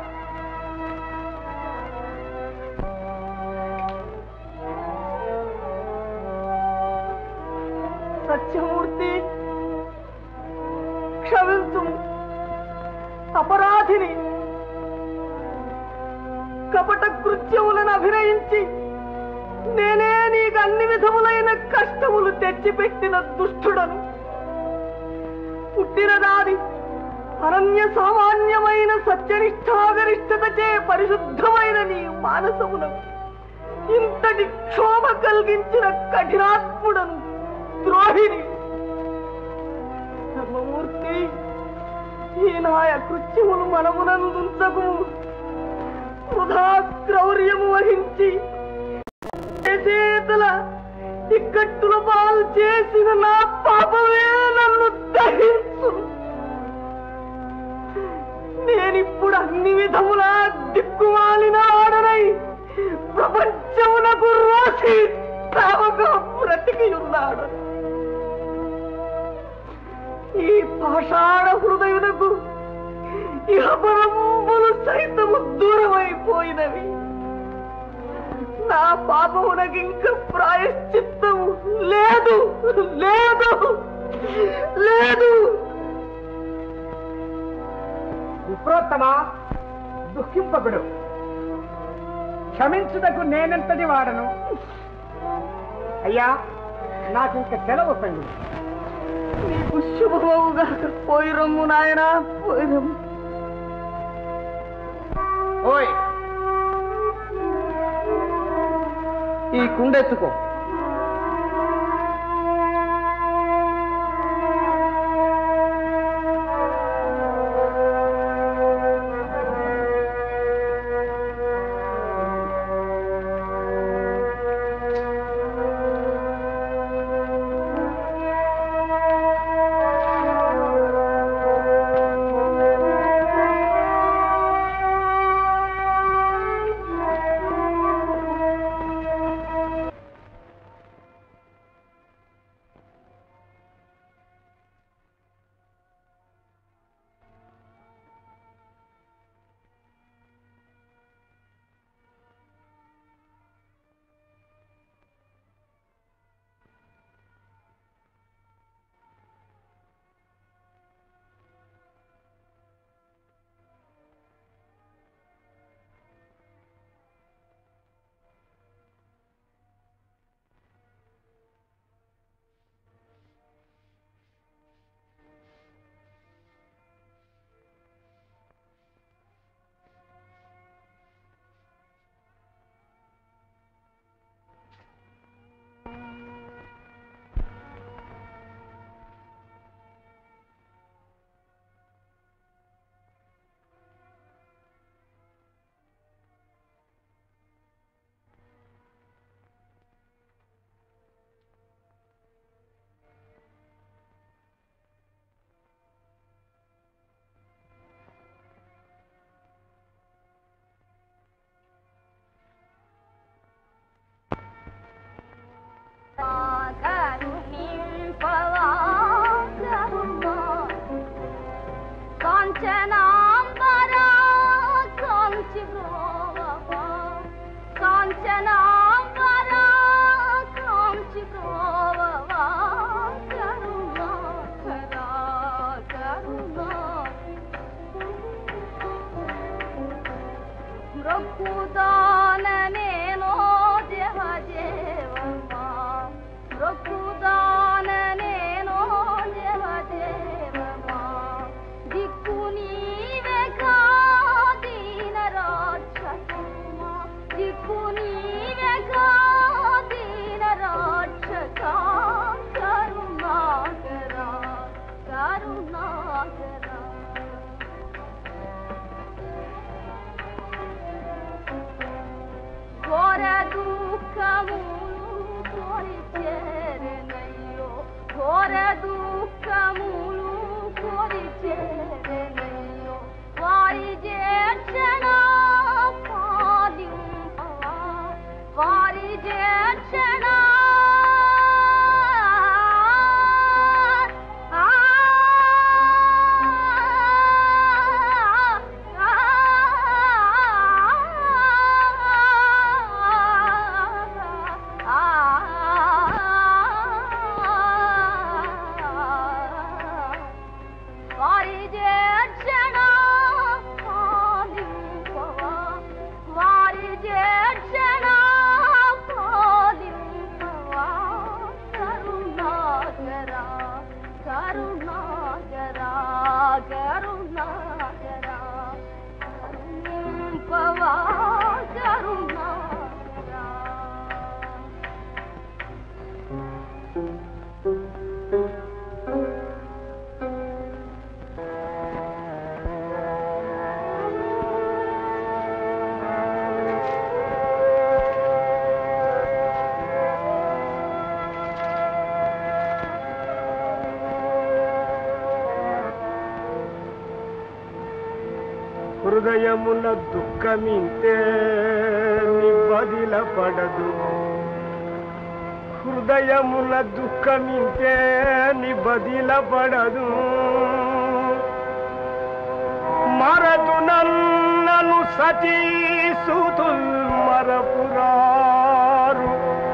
సత్యమూర్తి క్షమించు అపరాధిని కపట కృత్యములను అభినయించి నేనే నీకు అన్ని విధములైన కష్టములు తెచ్చిపెట్టిన దుష్టుడను పుట్టినదాది అనన్య సామాన్యమైన సత్యనిష్టాగరిష్టతచే పరిశుద్ధమైన నీ మానసములకు ఇంతటి క్షోభ కలిగించిన కఠినాత్ముడను ద్రోహిని ధర్మమూర్తి ఈ నాయ కృత్యములు మనమునందుంచకు వృధా క్రౌర్యము వహించి చేతుల ఇక్కట్టుల పాలు చేసిన నా పాపమే నన్ను దహించు నేనిప్పుడు అన్ని విధములా దిక్కుమాలిన ఆడనై ప్రపంచమునకు రోసి తావగా బ్రతికి ఉన్నాడు ఈ పాషాణ హృదయునకు ఇహపరంబులు సైతము దూరమైపోయినవి నా పాపమునకింక ప్రాయశ్చిత్తము లేదు లేదు లేదు విప్రోత్తమ దుఃఖింపకుడు క్షమించుటకు నేనెంతటి వాడను అయ్యా నాకింక సెలవు సంగుడు నీకు శుభమవుగా పోయిరమ్ము నాయనా పోయిరమ్ము ఓయ్ ఈ కుండెత్తుకో కాంచనాంబరా కాంచి గోవా కాంచనాంబరా కాంచి గోవా కరుణా కరా కరుణా మృక్కుదాన నేను దేవ దేవమా మృక్కు హృదయమున దుఃఖమింతే నిబదిల పడదు హృదయమున దుఃఖమింతే నిబదిల పడదు మరదు నన్నను సతీ సుతుల్ మరపురారు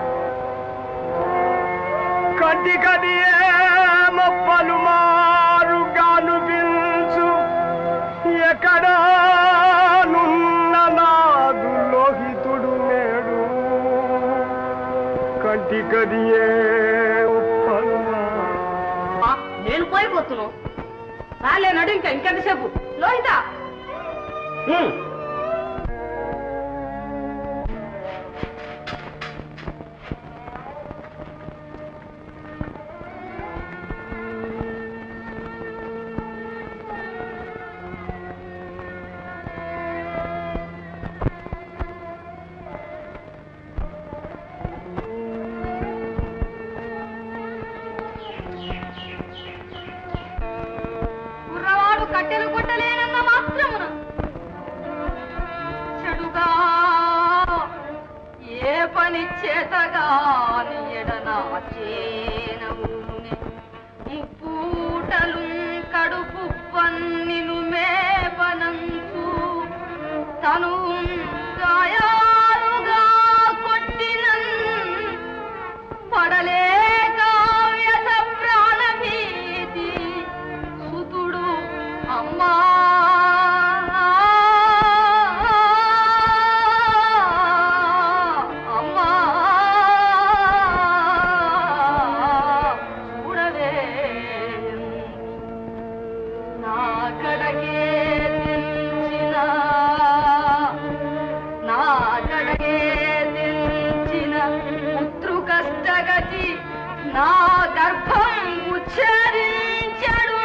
కంటి కదియేమ పలుమారు గాను వించు ఎక్కడానున్న నాదు లోహితుడు నేడు కంటి కదియే పలుమారు ఆ, నేను పోయిపోతున్నావు రాలే నడు ఇంకా ఇంకెంతసేపు లోహిత కుర్రవాడు కట్టెలు కొట్టలేనన్న మాత్రమున చెడుగా ఏ పని చేతగాని ఎడనా చేనవునే ముప్పూటలు కడుపు పన్నిను మేపనంచు తను గాయాలుగా కొట్టినన్ పడలేక వ్యథ ప్రాణభీతి సుతుడు అమ్మా అమ్మా చూడవే నా కడగే తెంచిన నా కడగే తెంచిన పుత్రు కష్టగతి నా గర్భం ఉచ్చరించడు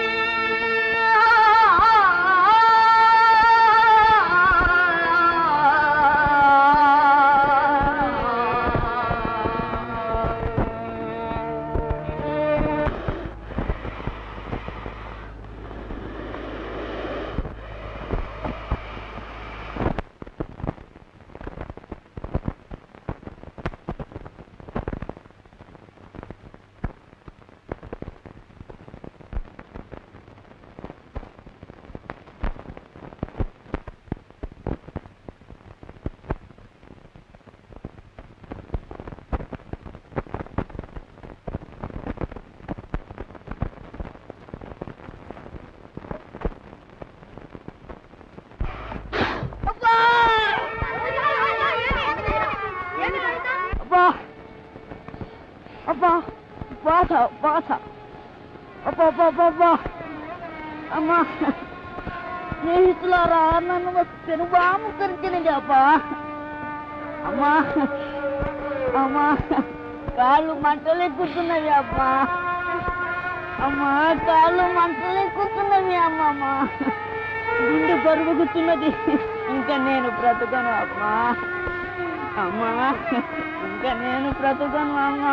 అబ్బా అబ్బా బాధ బాధ అబ్బా అబ్బా అబ్బా అబ్బా అమ్మా స్నేహితులారా నన్ను పెనుబాము కరిచినది అబ్బా అమ్మా అమ్మా కాళ్ళు మంటలెక్కుతున్నవి అమ్మా అమ్మా కాళ్ళు మంటలెక్కుతున్నవి అమ్మమ్మ గుండె పరుగుతున్నది ఇంకా నేను బ్రతకను అమ్మా అమ్మా ఇంకా నేను బ్రతకను అమ్మా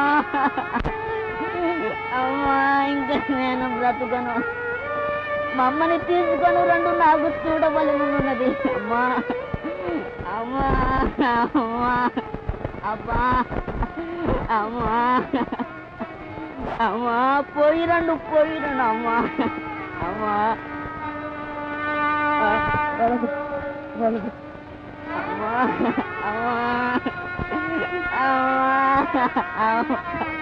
అమ్మా ఇంకా నేను బ్రతకను మా అమ్మని తీసుకొని రెండు నాకు చూడవలనున్నది అమ్మా అమ్మా అమ్మా అబ్బా అమ్మా అమ్మా పోయి రండు పోయి రండు అమ్మా అమ్మా వలదు వలదు అమ్మా అమ్మా అమ్మా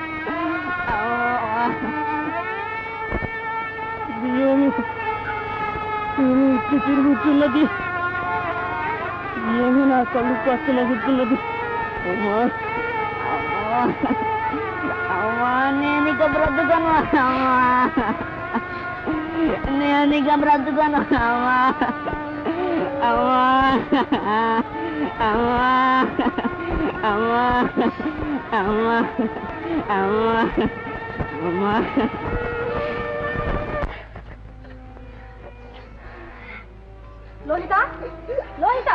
అమ్మా ఏమి ఏమి ఇచ్చి తిరుగుతున్నది ఏమి నా కళ్ళు పచ్చలగుతున్నది అమ్మా అమ్మా అమ్మా నేను ఇక బ్రతుకను అమ్మా నేను ఇక బ్రతుకను అమ్మా అమ్మా అమ్మా అమ్మా అమ్మా అమ్మా అమ్మా లోహిత లోహిత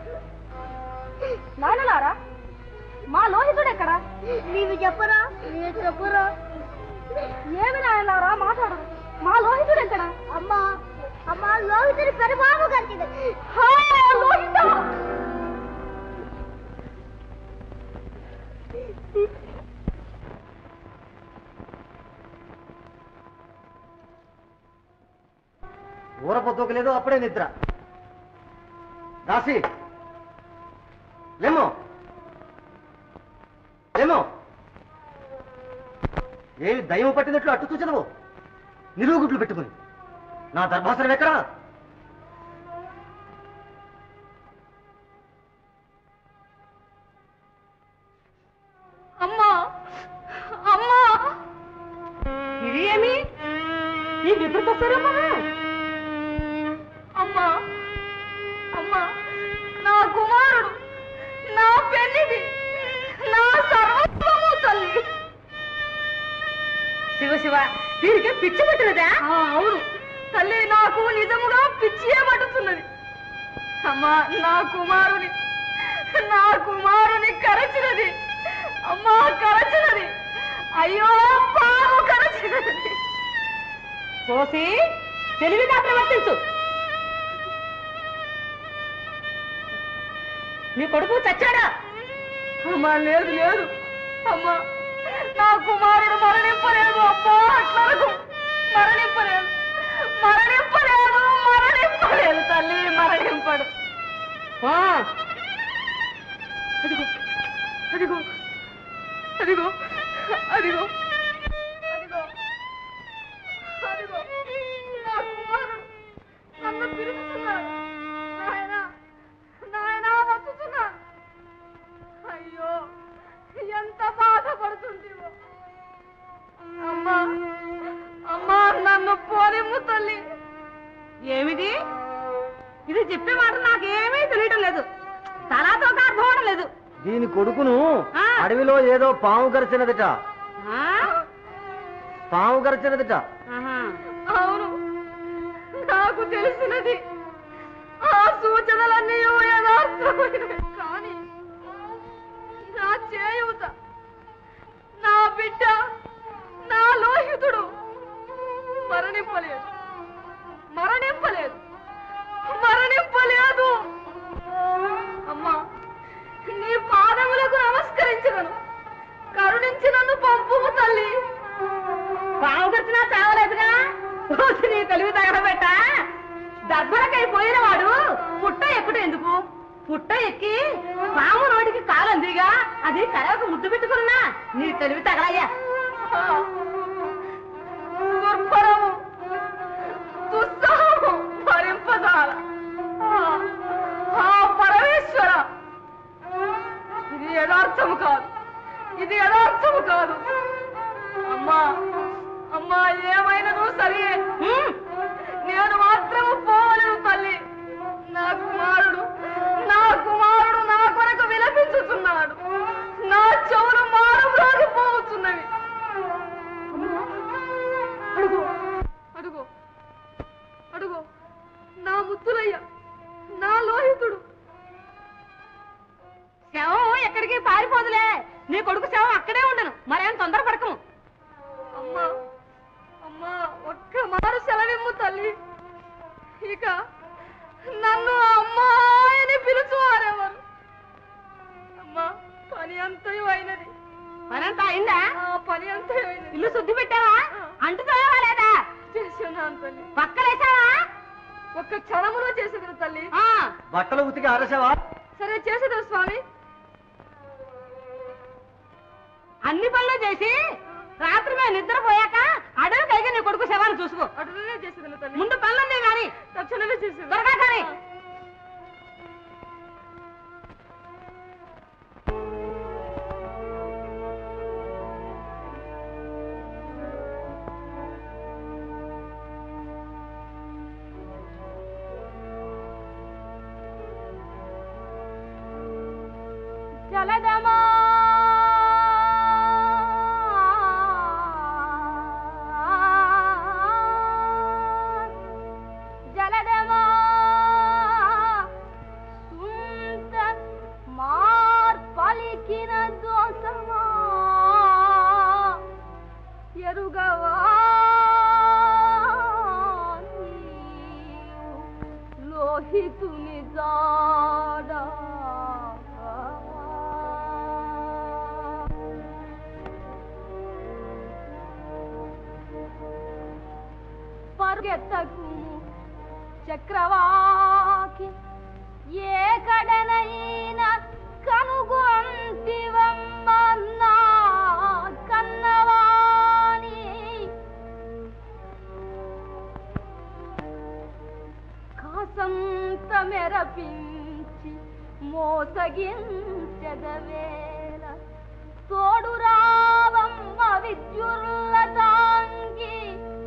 నాయనలారా మా లోహితుడు ఎక్కడ నీవు చెప్పరా నీవు చెప్పరా ఏమి నాయనలారా మాట్లాడు మా లోహితుడు ఎక్కడ అమ్మా అమ్మ లోహితుడి పెరుమాము కలిసింది లోహిత ఊర పొద్దుకోలేదు అప్పుడే నిద్ర దాసి లేమో లేమో ఏమి దయ్యం పట్టినట్లు అట్టు చూచదవు నిలువు గుడ్లు పెట్టుకుని నా దర్భాసనం ఎక్కడా అమ్మా అమ్మా ఇది ఏమి ఈ వికృత స్వరూపమే అమ్మా అమ్మా నా కుమారుడు నా పెళ్లిది నా సర్వస్వము తల్లి శివ శివ దీనికి పిచ్చి పట్టినదా అవును తల్లి నాకు నిజముగా పిచ్చియే పట్టుతున్నది అమ్మా నా కుమారుని నా కుమారుని కరచినది అమ్మా కరచినది అయ్యో పాము కరచినది కోసి తెలివిగా ప్రవర్తించు నీ కొడుకు చచ్చాడా అమ్మా లేదు లేదు అమ్మా నా కుమారుడు మరణింపలేదు అమ్మా అట్లకు మరణింపలేదు మరణింపలేదు మరణింపలేదు తల్లి మరణింపడు ఆ, అదిగో అదిగో అదిగో అదిగో అదిగో అదిగో నా కుమారుడు నన్ను పిలుస్తున్నాడు నాయనా నాయనా వస్తున్నాడు అయ్యో ఎంత బాధపడుతుంటివో అమ్మా అమ్మా నన్ను పోనిమ్ము తల్లి ఏమిది ఇది చెప్పే మాట నాకేమీ తెలియటం లేదు తలాతో అర్థం అవడం లేదు దీని కొడుకును ఆ. అడవిలో ఏదో పాము గరిచినదిట ఆ? పాము గరిచినదిట ఆహా. అవును నాకు తెలిసినది ఆ సూచనలన్నీ యథార్థమైనవి కానీ నా చేయూత నా బిడ్డ నా లోహితుడు మరణింపలేదు మరణింపలేదు మరణింపలేదు అమ్మా నీ పాదములకు నమస్కరించగను కరుణించి నన్ను పంపుము తల్లి పాము ఖర్చునా చావలేదుగా రోజు నీ తెలివి తగలబెట్ట దర్భలకై పోయిన వాడు పుట్ట ఎక్కుట ఎందుకు పుట్ట ఎక్కి పాము నోటికి కాలందిగా అది కరవకు ముద్దు పెట్టుకున్నా నీ తెలివి తగలయ్యా దుర్భరము దుస్సాహము భరింపదాల ఆ పరమేశ్వర ఇది యథార్థము కాదు ఇది యథార్థము కాదు అమ్మా అమ్మా ఏమైనను సరే నేను మాత్రము పోవలేను తల్లి నా కుమారుడు నా కుమారుడు నా కొరకు విలపించుతున్నాడు నా చెవులు మారు పోవచ్చున్నవి అడుగు అడుగు అడుగు నా ముత్తులయ్య నా లోహితుడు శవం ఎక్కడికి పారిపోదులే నీ కొడుకు శవం అక్కడే ఉండను మరేం తొందరపడకము అమ్మా అమ్మా ఒక్క మారు సెలవిమ్ము తల్లి ఇక నన్ను అమ్మాయని పిలుచువారెవరు అమ్మా పని అంతయు అయినది పని అంతా అయిందా పని అంతయు అయినది ఇల్లు శుద్ధి పెట్టావా అంటుతావా లేదా చేస్తున్నాను తల్లి పక్కలేసావా ఒక్క క్షణములో చేసేది తల్లి బట్టలు ఉతికి ఆరేసావా సరే చేసేదా స్వామి అన్ని పనులు చేసి రాత్రి మేము నిద్రపోయాక అడవి కలిగి నీ కొడుకు శవాన్ని చూసుకో అడవిలో చేసేది తల్లి ముందు పనులుంది కానీ తక్షణమే చేసేది త్వరగా కానీ జలదమా జలదమా సుంత మార్ పలికిన దోసమా ఎరుగవా లోహితుని జాడా పరుగెత్తకు చక్రవాకి ఏ కడనైనా కనుగొంటివమ్మన్నా కన్నవాణి కాసంత మెరపించి మోసగించదవేల తోడు రావమ్మ విద్యుల్ల తాంగి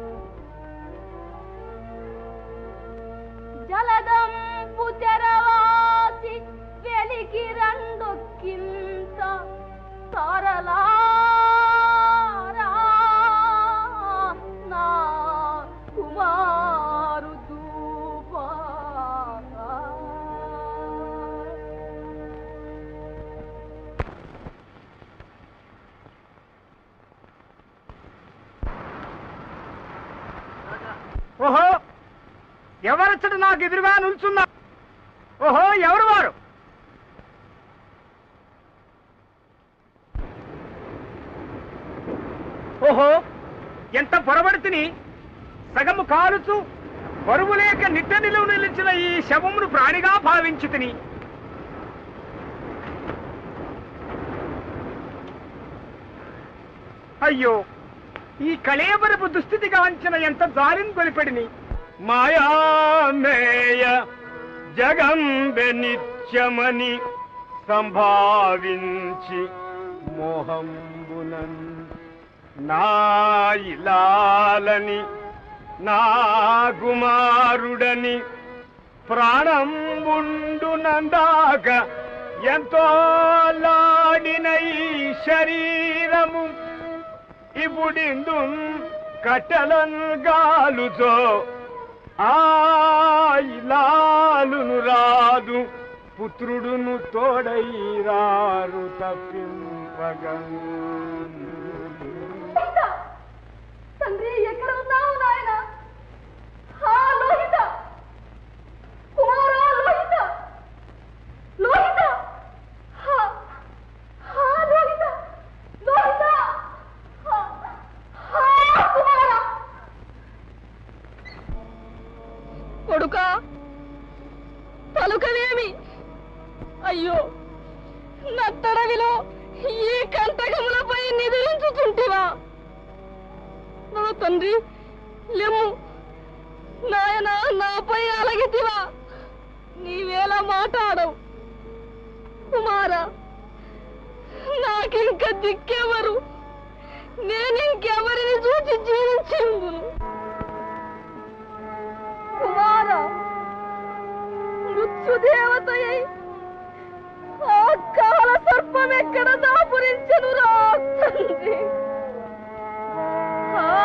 జలదంపు తెరవాసి వెలికి రెండొక్కింత తారలారా నా కుమారు దూపా ఓహో ఎవరచ్చడు నాకు ఎదురుగా నిల్చున్నా ఓహో ఎవరు వారు ఓహో ఎంత పొరబడితిని సగము కాలుచు బరువు లేక నిట్ట నిలువ నిలిచిన ఈ శవమును ప్రాణిగా భావించి తిని అయ్యో ఈ కళేబరపు దుస్థితి గాంచిన ఎంత జాలిని కొలిపెడిని మాయామేయ జగంబె నిత్యమని సంభావించి మోహంబునన్ నా ఇలాలని నా కుమారుడని ప్రాణంబుండు నందాక ఎంతో లాడిన ఈ శరీరము ఇప్పుడిందు కట్టెలను గాలుతో ఆ ఇలాలును రాదు పుత్రుడును తోడైరారు తప్పింపగను లోహిత! తండ్రి ఎక్కడ ఉన్నావు నాయన హా లోహిత కుమారా లోహిత లోహిత హా హా లోహిత లోహిత హా హా కుమారా కొడుకా పలుకవేమి అయ్యో నట్టడవిలో ఈ కంటకములపై నిద్రించుచుంటివా నా తండ్రి లెమ్ము నాయన నాపై అలగితివా నీవేలా మాట్లాడవు కుమారా నాకింక దిక్కెవరు నేనింకెవరిని చూచి జీవించిందును కుమారా మృత్యుదేవతయై ఆ కాల సర్పం ఎక్కడ దాపురించను రా తండ్రి ఆ,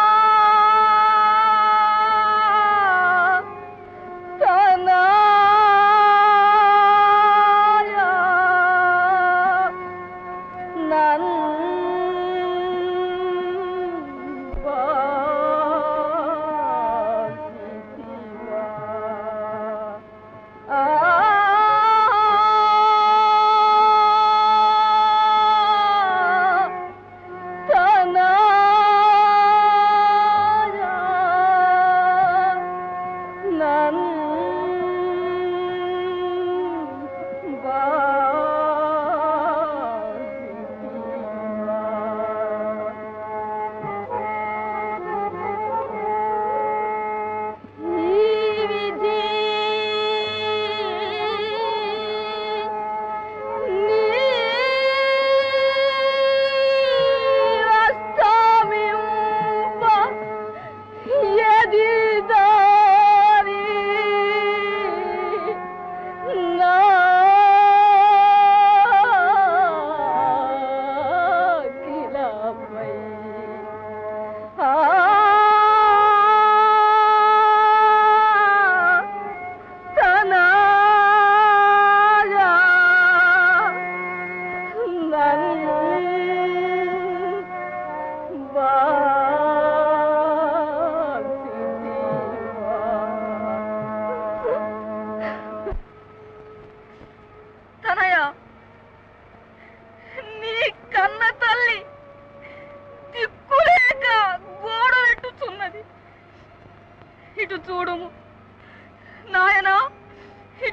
తనయా నన్ను ఆ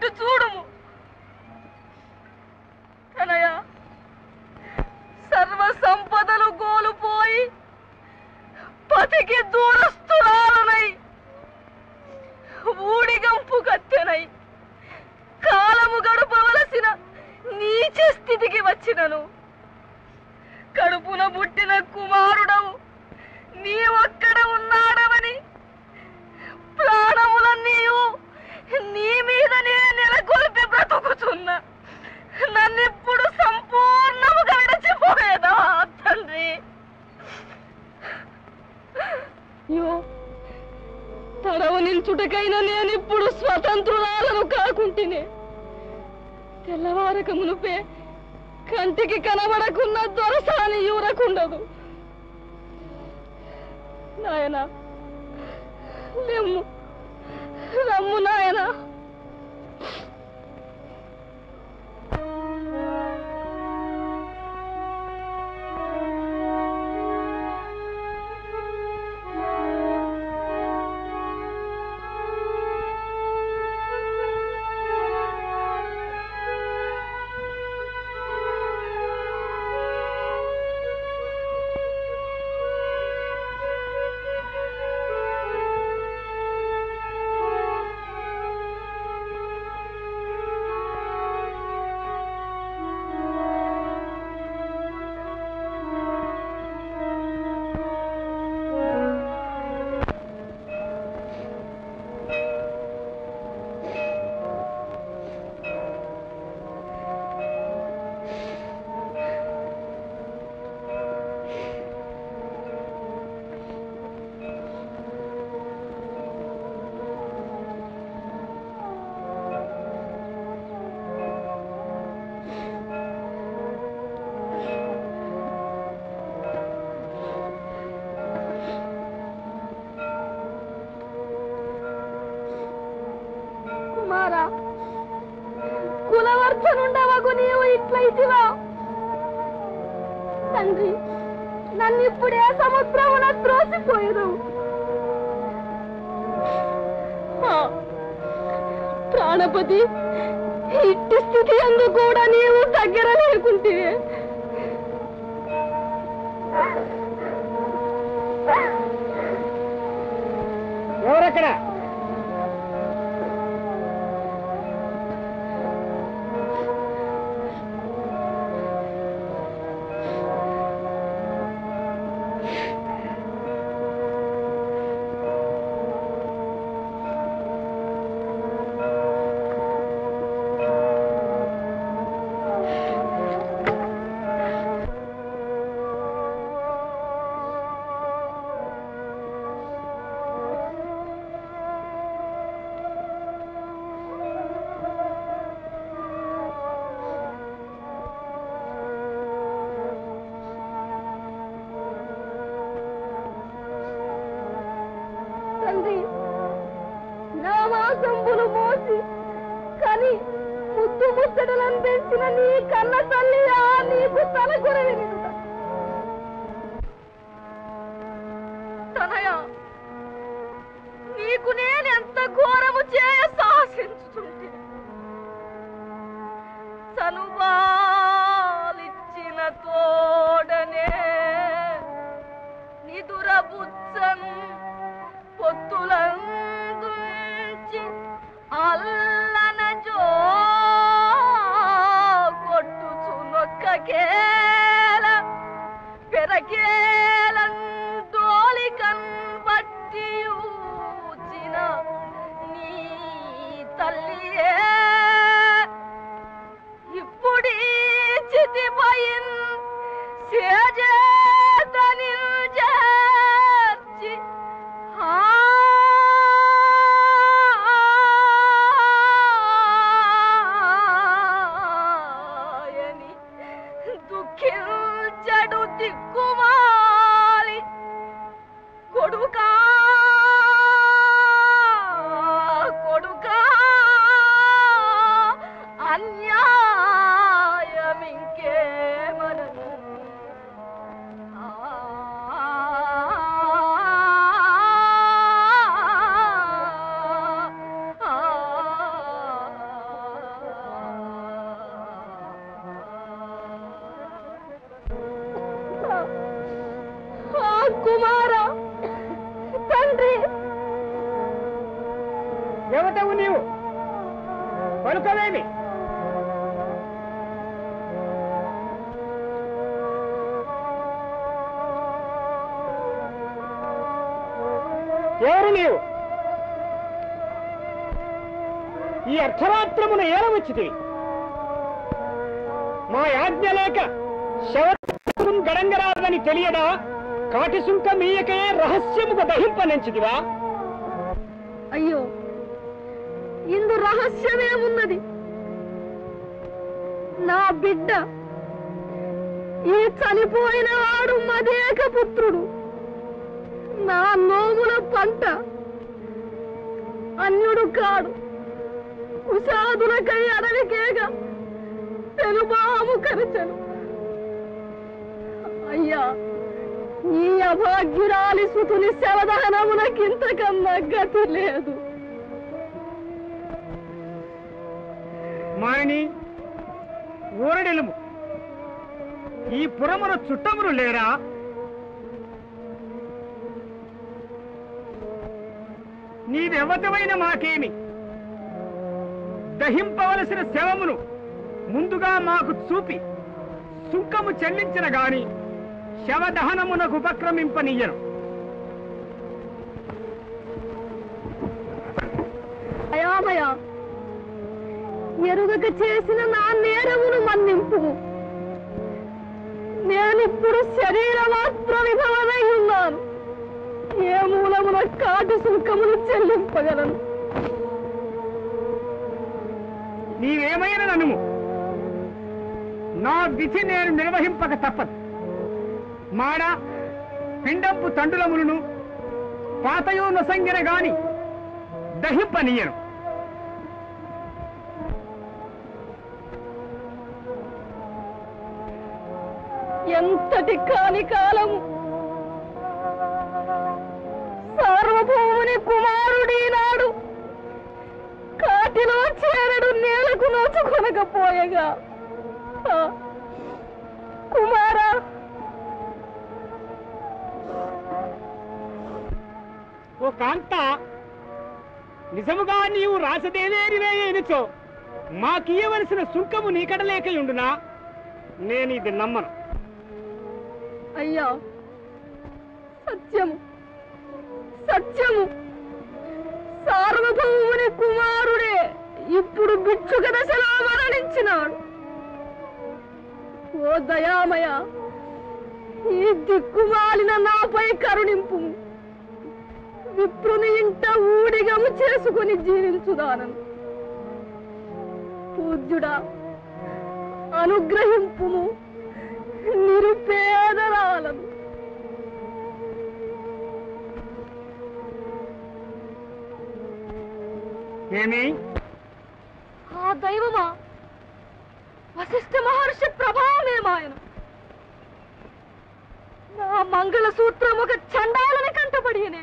ఇటు చూడుము కనయ సర్వ సంపదలు కోల్పోయి పతికి దూరస్తురాలునై ఊడిగంపు కత్తెనై కాలము గడపవలసిన నీచ స్థితికి వచ్చినను కడుపున పుట్టిన కుమారుడవు నీ ఒక్కడ ఉన్నాడవని ప్రాణములన్నీయు నీ మీదనే నెలకొల్పి బ్రతుకుతున్నా నన్నిప్పుడు సంపూర్ణముగా విడచిపోయేదా తండ్రి అయ్యో తడవ నిల్చుటకైనా నేనిప్పుడు స్వతంత్రురాలను కాకుంటేనే తెల్లవారక మునుపే కంటికి కనబడకున్న దొరసాని యూరకుండదు నాయనా లెమ్ము రమ్ము నాయనా కుమారా కులవర్ధనుండవగు నీవు ఇట్లయితివా తండ్రి నన్నిప్పుడే సముద్రమున త్రోసిపోయేదు ప్రాణపతి ఇట్టి స్థితి అందు కూడా నీవు దగ్గర లేకుంటే ఎవరక్కడ తండ్రి నా మాసంబులు మోసి కని ముద్దు ముచ్చటలను పెంచిన నీ కన్న తల్లి ఆ నీకు తల గురవి తనయ నీకు నేను ఎంత ఘోరము చేయ సాహసించుతుంటే సనుబాలిచ్చిన తోడనే నిదురబుచ్చన్ పొత్తులందుంచి అల్లన జో కొట్టుచు నొక్కకేల నీవు పలుకవేమి ఎవరు నీవు ఈ అర్ధరాత్రమున ఏల వచ్చింది మా యాజ్ఞ లేక శవం గడంగరాదని తెలియదా కాటి సుంక మీయకే రహస్యముగా దహింపనించిదివా అయ్యో ఇందు రహస్యమేమున్నది నా బిడ్డ ఈ చనిపోయిన వాడు మదేక పుత్రుడు నా నోముల పంట అన్యుడు కాడు కుషాదులకై అడవికేగా తెలుబాము కరచను అయ్యా ఈ అభాగ్యురాలి సుతుని శవదహనమునకింతకన్నా గతి లేదు మాయని ఊరడెలుము ఈ పురమున చుట్టములు లేరా నీవెవతమైన మాకేమి దహింపవలసిన శవమును ముందుగా మాకు చూపి సుంకము చెల్లించిన గాని శవదహనమునకు ఉపక్రమింపనీయను అయామయ ఎరుగక చేసిన నా నేరమును మన్నింపు నేనిప్పుడు శరీర మాత్ర విభవనై ఉన్నాను ఏ మూలమున కాటు సుంకమును చెల్లింపగలను నీవేమైనా ననుము నా విధి నేను నిర్వహింపక తప్పదు మాడ పిండంపు తండులములను పాతయో నొసంగిన గాని దహింపనీయను ఎంతటి కాని కాలము సార్వభౌముని కుమారుడి నాడు కాటిలో చేరడు నేలకు నోచుకొనకపోయగా ఆ, కుమారా ఓ కాంత నిజముగా నీవు రాసదేవేరివే ఎనుచో మాకియ్యవలసిన సుంకము నీకడలేకయుండునా నేను ఇది నమ్మను అయ్యా సత్యము సత్యము సార్వభౌముని కుమారుడే ఇప్పుడు భిక్షుక దశలో మరణించినాడు ఓ దయామయ ఈ దిక్కుమాలిన నాపై కరుణింపు విప్రుని ఇంట ఊడిగము చేసుకుని జీవించుదానను పూజ్యుడా అనుగ్రహింపుము నిరుపేదరాలను ఏమి ఆ దైవమా వశిష్ఠ మహర్షి ప్రభావమేమాయను నా మంగళ సూత్రం ఒక చండాలని కంటపడియనే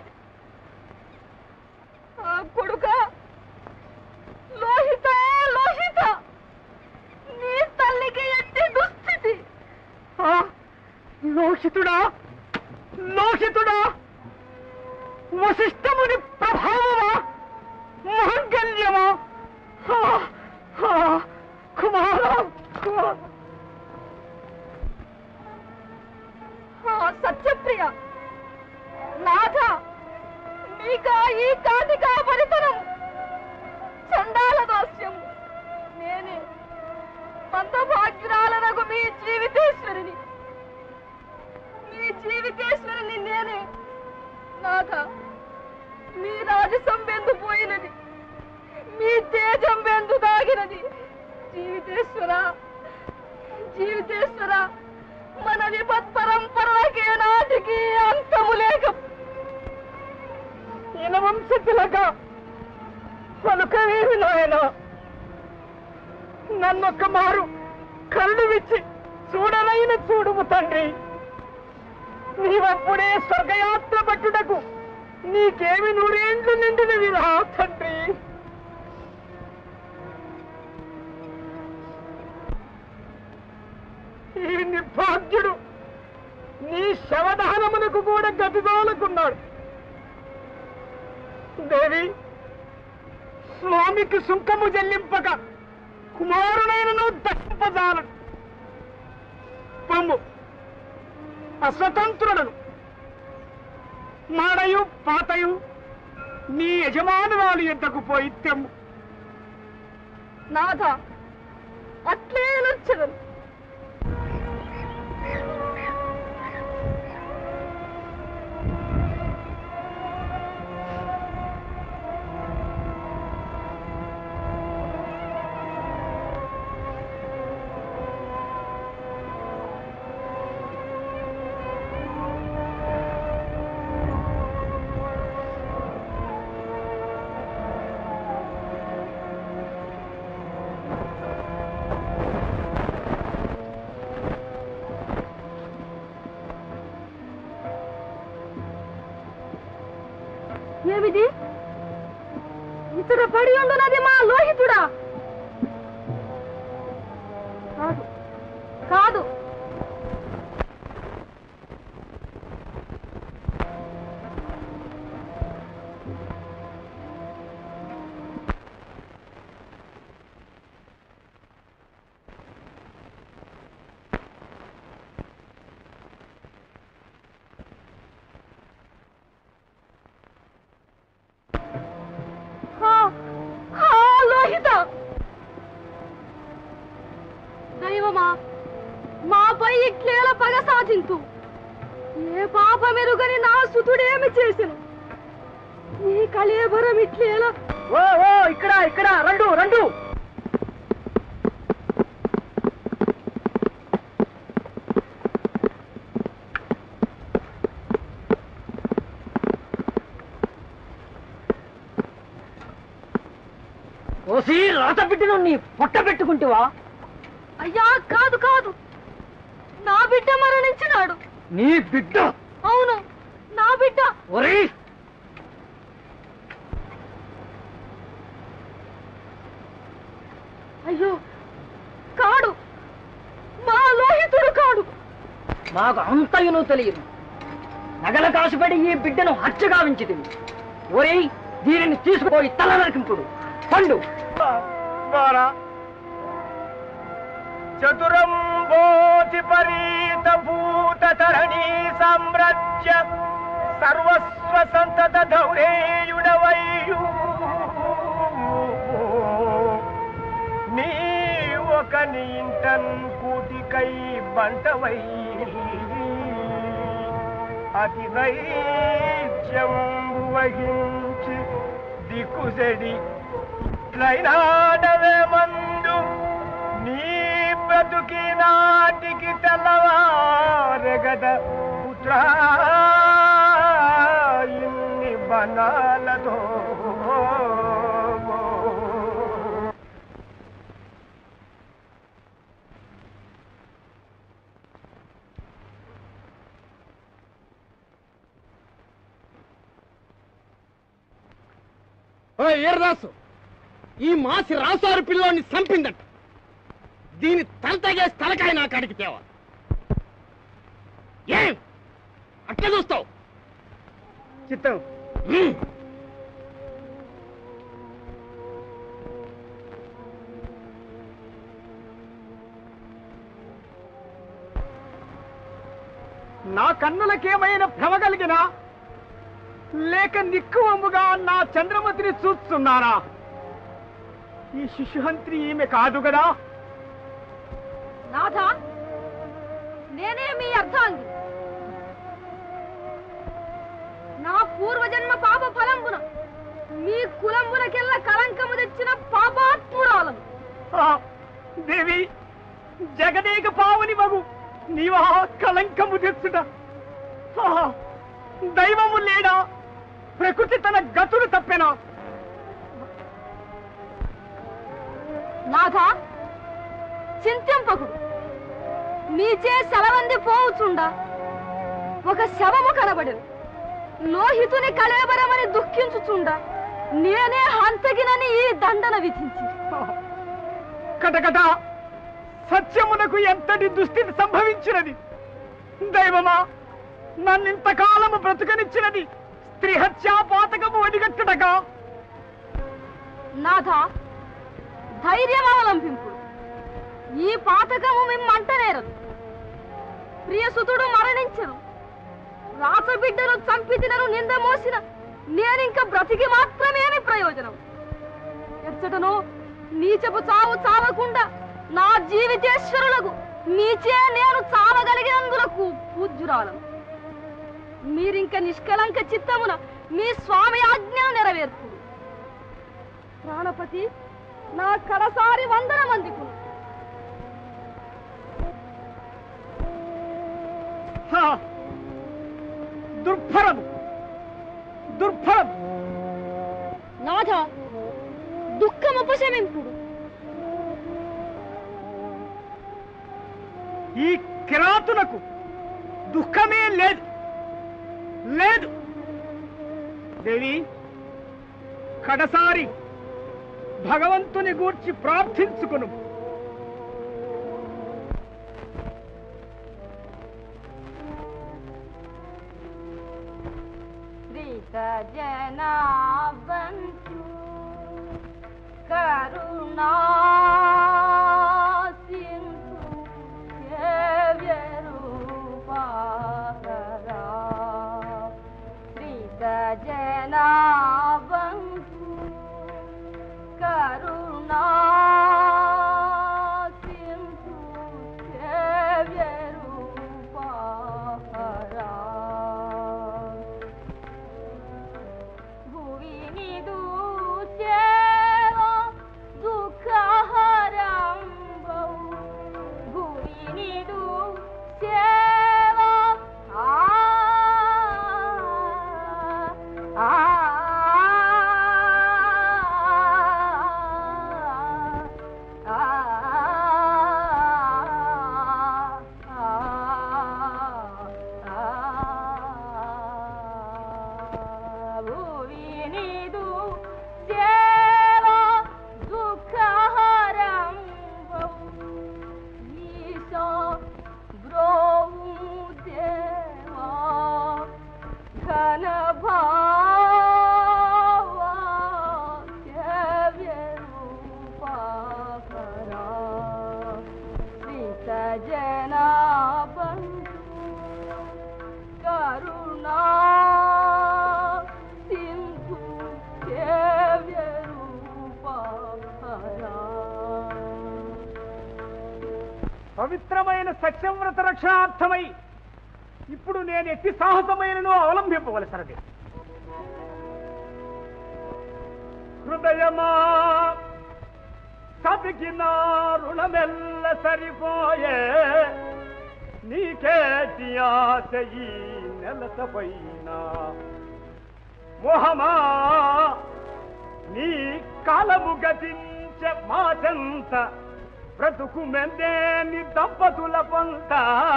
ఆ కొడుక లోహిత లోహిత నీ తల్లికి ఎట్టి దుస్థితి ఆ, లోహితుడా లోహితుడా వశిష్ఠముని ప్రభావమా మాంగల్యమా ఆ, ఆ, కుమారా కుమారా ఆ సత్యప్రియ నాథ మీకా ఈ కాటికా పరితనం చండాల దోష్యం నేనే మందభాగ్యురాలనకు మీ జీవితేశ్వరిని మీ జీవితేశ్వరిని నేనే నాథ మీ రాజసం బెందు పోయినది మీ తేజం బెందు దాగినది జీవితేశ్వర జీవితేశ్వర మన విపత్ పరంపరలకి నాటికి అంతము లేక ఇనవంశతిలక పలుకవేమి నాయన నన్నొక్క మారు కళ్ళు విచ్చి చూడనైన చూడుము తండ్రి నీవప్పుడే స్వర్గయాత్ర పట్టుటకు నీకేమి నూరేండ్లు నిండినవి రా తండ్రి ఈ నిర్భాగ్యుడు నీ శవదహనమునకు కూడా గతిదోలకున్నాడు దేవి స్వామికి సుంకము చెల్లింపక కుమారుడైనను దహింపజాలను పొమ్ము అస్వతంత్రుడను మాడయు పాతయు నీ యజమానురాలు ఎద్దకు పోయి తెమ్ము నాథ అట్లే నచ్చదను ఏమిది ఇతర పడి ఉండునది మా లోహితుడా కాదు కాదు హా, హా, లోహిత దైవమా మాపై ఇట్లేల పగ సాధింతు ఏ పాపమెరుగని నా సుతుడేమి చేసెను ఈ కళేబరం ఇట్లేల ఓ ఓ ఇక్కడ ఇక్కడ రండు రండు ఓసి రాత బిడ్డను నీ పొట్ట పెట్టుకుంటివా అయ్యా కాదు కాదు నా బిడ్డ మరణించినాడు నీ బిడ్డ అవును నా బిడ్డ ఒరే అయ్యో కాడు మా లోహితుడు కాడు నాకు అంతయును తెలియదు నగల కాసుపడి ఈ బిడ్డను హత్యగా ఉంచితివి ఒరేయ్ దీనిని తీసుకుపోయి తల నరికింపుడు పండు చతురంబోతి పరీత భూత తరణీ సామ్రాజ్య సర్వస్వ సంతత ధౌరేయుడవయ్యు నీ ఒక నీంటన్ కూటికై బంటవై అతి నైత్యం వహించి దిక్కుసెడి ట్రైనాడవే మందు నీ బ్రతుకి నాటికి తెల్లవారెగద పుత్ర ఇన్ని బనాలతో ఈరదాసు ఈ మాసి రాసారు పిల్లోని చంపిందట దీని తల తగేసి తలకాయ నా కాడికి తేవా ఏం అట్లా చూస్తావు చిత్తం హ్మ్. నా కన్నులకేమైనా భ్రమ కలిగినా లేక నిక్కువముగా నా చంద్రమతిని చూస్తున్నానా ఈ శిశుహంత్రి ఈమె కాదు కదా నాథ నేనే మీ అర్థాంగి నా పూర్వజన్మ పాప ఫలంబున మీ కులంబునకెల్ల కళంకము తెచ్చిన పాపాత్మురాలను ఆ, దేవి జగదేక పావని మగు నీవా కలంకము తెచ్చుట ఆ, దైవము లేడా ప్రకృతి తన గతులు తప్పెనా నాథ చింతింపకుడు నీచే సెలవంది పోవుచుండా ఒక శవము కనబడెను లోహితుని కళేబరమని దుఃఖించుచుండా నేనే హంతగినని ఈ దండన విధించి కటకట సత్యమునకు ఎంతటి దుస్థితి సంభవించినది దైవమా నన్నింతకాలము బ్రతుకనిచ్చినది స్త్రీ హత్యా పాతకము వడిగట్టుటగా నాథ ధైర్యం అవలంబింపు ఈ పాతకము మిమ్మంటనేరదు ప్రియసుతుడు మరణించను రాసబిడ్డను చంపితినను నింద మోసిన నేనింక బ్రతికి మాత్రమేమి ప్రయోజనం ఎచ్చటను నీచపు చావు చావకుండా నా జీవితేశ్వరులకు నీచే నేను చావగలిగినందులకు పూజ్యురాలను మీరింక నిష్కలంక చిత్తమున మీ స్వామి ఆజ్ఞను నెరవేర్పు ప్రాణపతి నా కడసారి వందన మందికు హా! దుర్భరము దుర్భరము నాథ దుఃఖముపశమింపుడు ఈ కిరాతునకు దుఃఖమే లేదు లేదు దేవి కడసారి భగవంతుని గూర్చి ప్రార్థించుకును శ్రీత జనాబంతు కరుణా సింధు రూపారా శ్రీత జనాబంతు కరుణా సింధు రూపారా భువిని దూచేవో దుఃఖహరంబౌ భువిని దూచేవో ఆ ఆ భువినిదు దేవ దుఃఖహరం ఈశో బ్రోవు దేవా ఘన భావా రూపాకరా శ్రీత జనాబంధు కరుణా సింధు సేవ్య రూపాకరా పవిత్రమైన సత్యవ్రత రక్షణార్థమై ఇప్పుడు నేను ఎట్టి సాహసమైనను అవలంబింపవలసినది హృదయమా సతికి నా రుణమెల్ల సరిపోయే నీకేటి ఆశ ఈ నెలసపైన మోహమా నీ కాలము గతించే మాటంత బ్రతుకు మెందేని దంపతుల పంత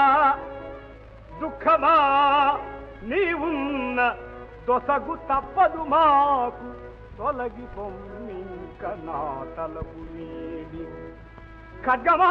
దుఃఖమా నీవున్న దొసగు తప్పదు మాకు తొలగి పొమ్మింక నా తలపు నీది ఖడ్గమా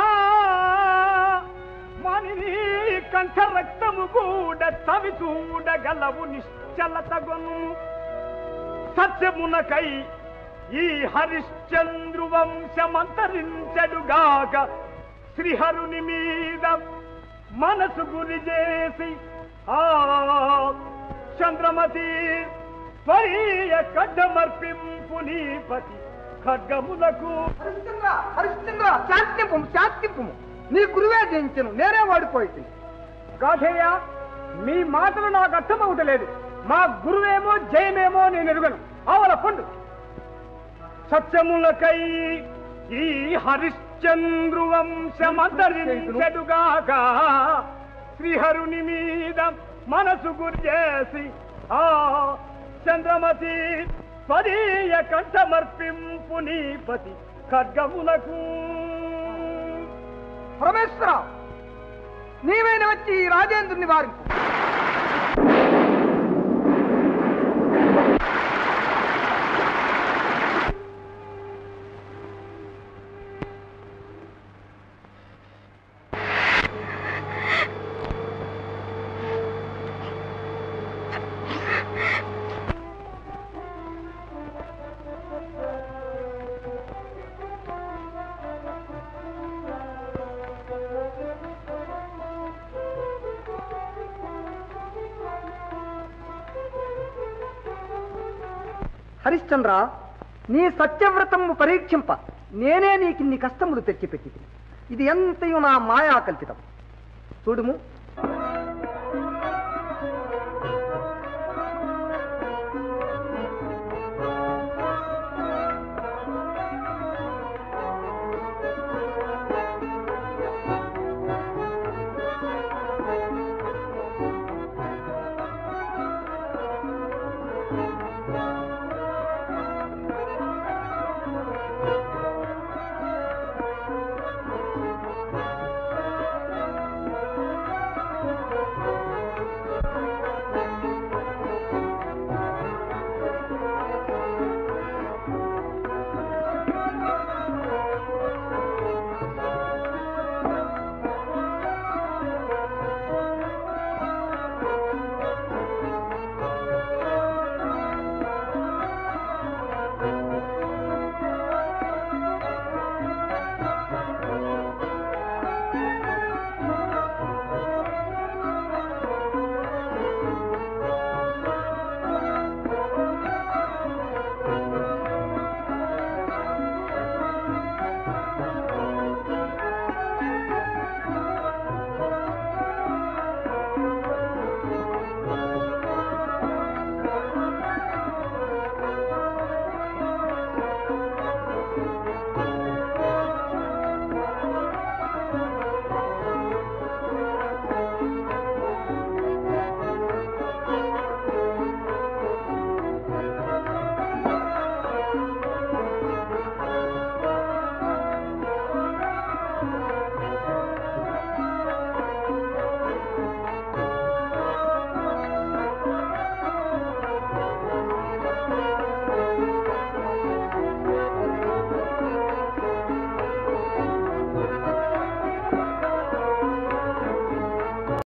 మనిని కంఠ రక్తము కూడా చవి చూడగలవు నిశ్చలతగొను సత్యమునకై ఈ హరిశ్చంద్రు వంశమంతరించడుగాక శ్రీహరుని మీద మనసు గురి చేసి ఆ చంద్రమతి స్వరీయ కడ్డమర్పింపు నీపతి ఖడ్గములకు హరిశ్చంద్ర హరిశ్చంద్ర శాంతింపు శాంతింపు నీ గురువే జయించను నేనే వాడిపోయి గాధేయ మీ మాటలు నాకు అర్థమవుతలేదు మా గురువేమో జయమేమో నేను ఎరుగను ఆవల పండు సత్యములకై ఈ హరిశ్చంద్రు వంశమంతరించెడుగాక శ్రీహరుని మీద మనసు గురి చేసి ఆ చంద్రమతి స్వదీయ కంఠమర్పింపు నీపతి ఖడ్గములకు పరమేశ్వర నీవైన వచ్చి ఈ రాజేంద్రుని వారింపు హరిశ్చంద్ర నీ సత్యవ్రతము పరీక్షింప నేనే నీకిన్ని కష్టములు తెచ్చిపెట్టి ఇది ఎంతయు నా మాయా కల్పితం చూడుము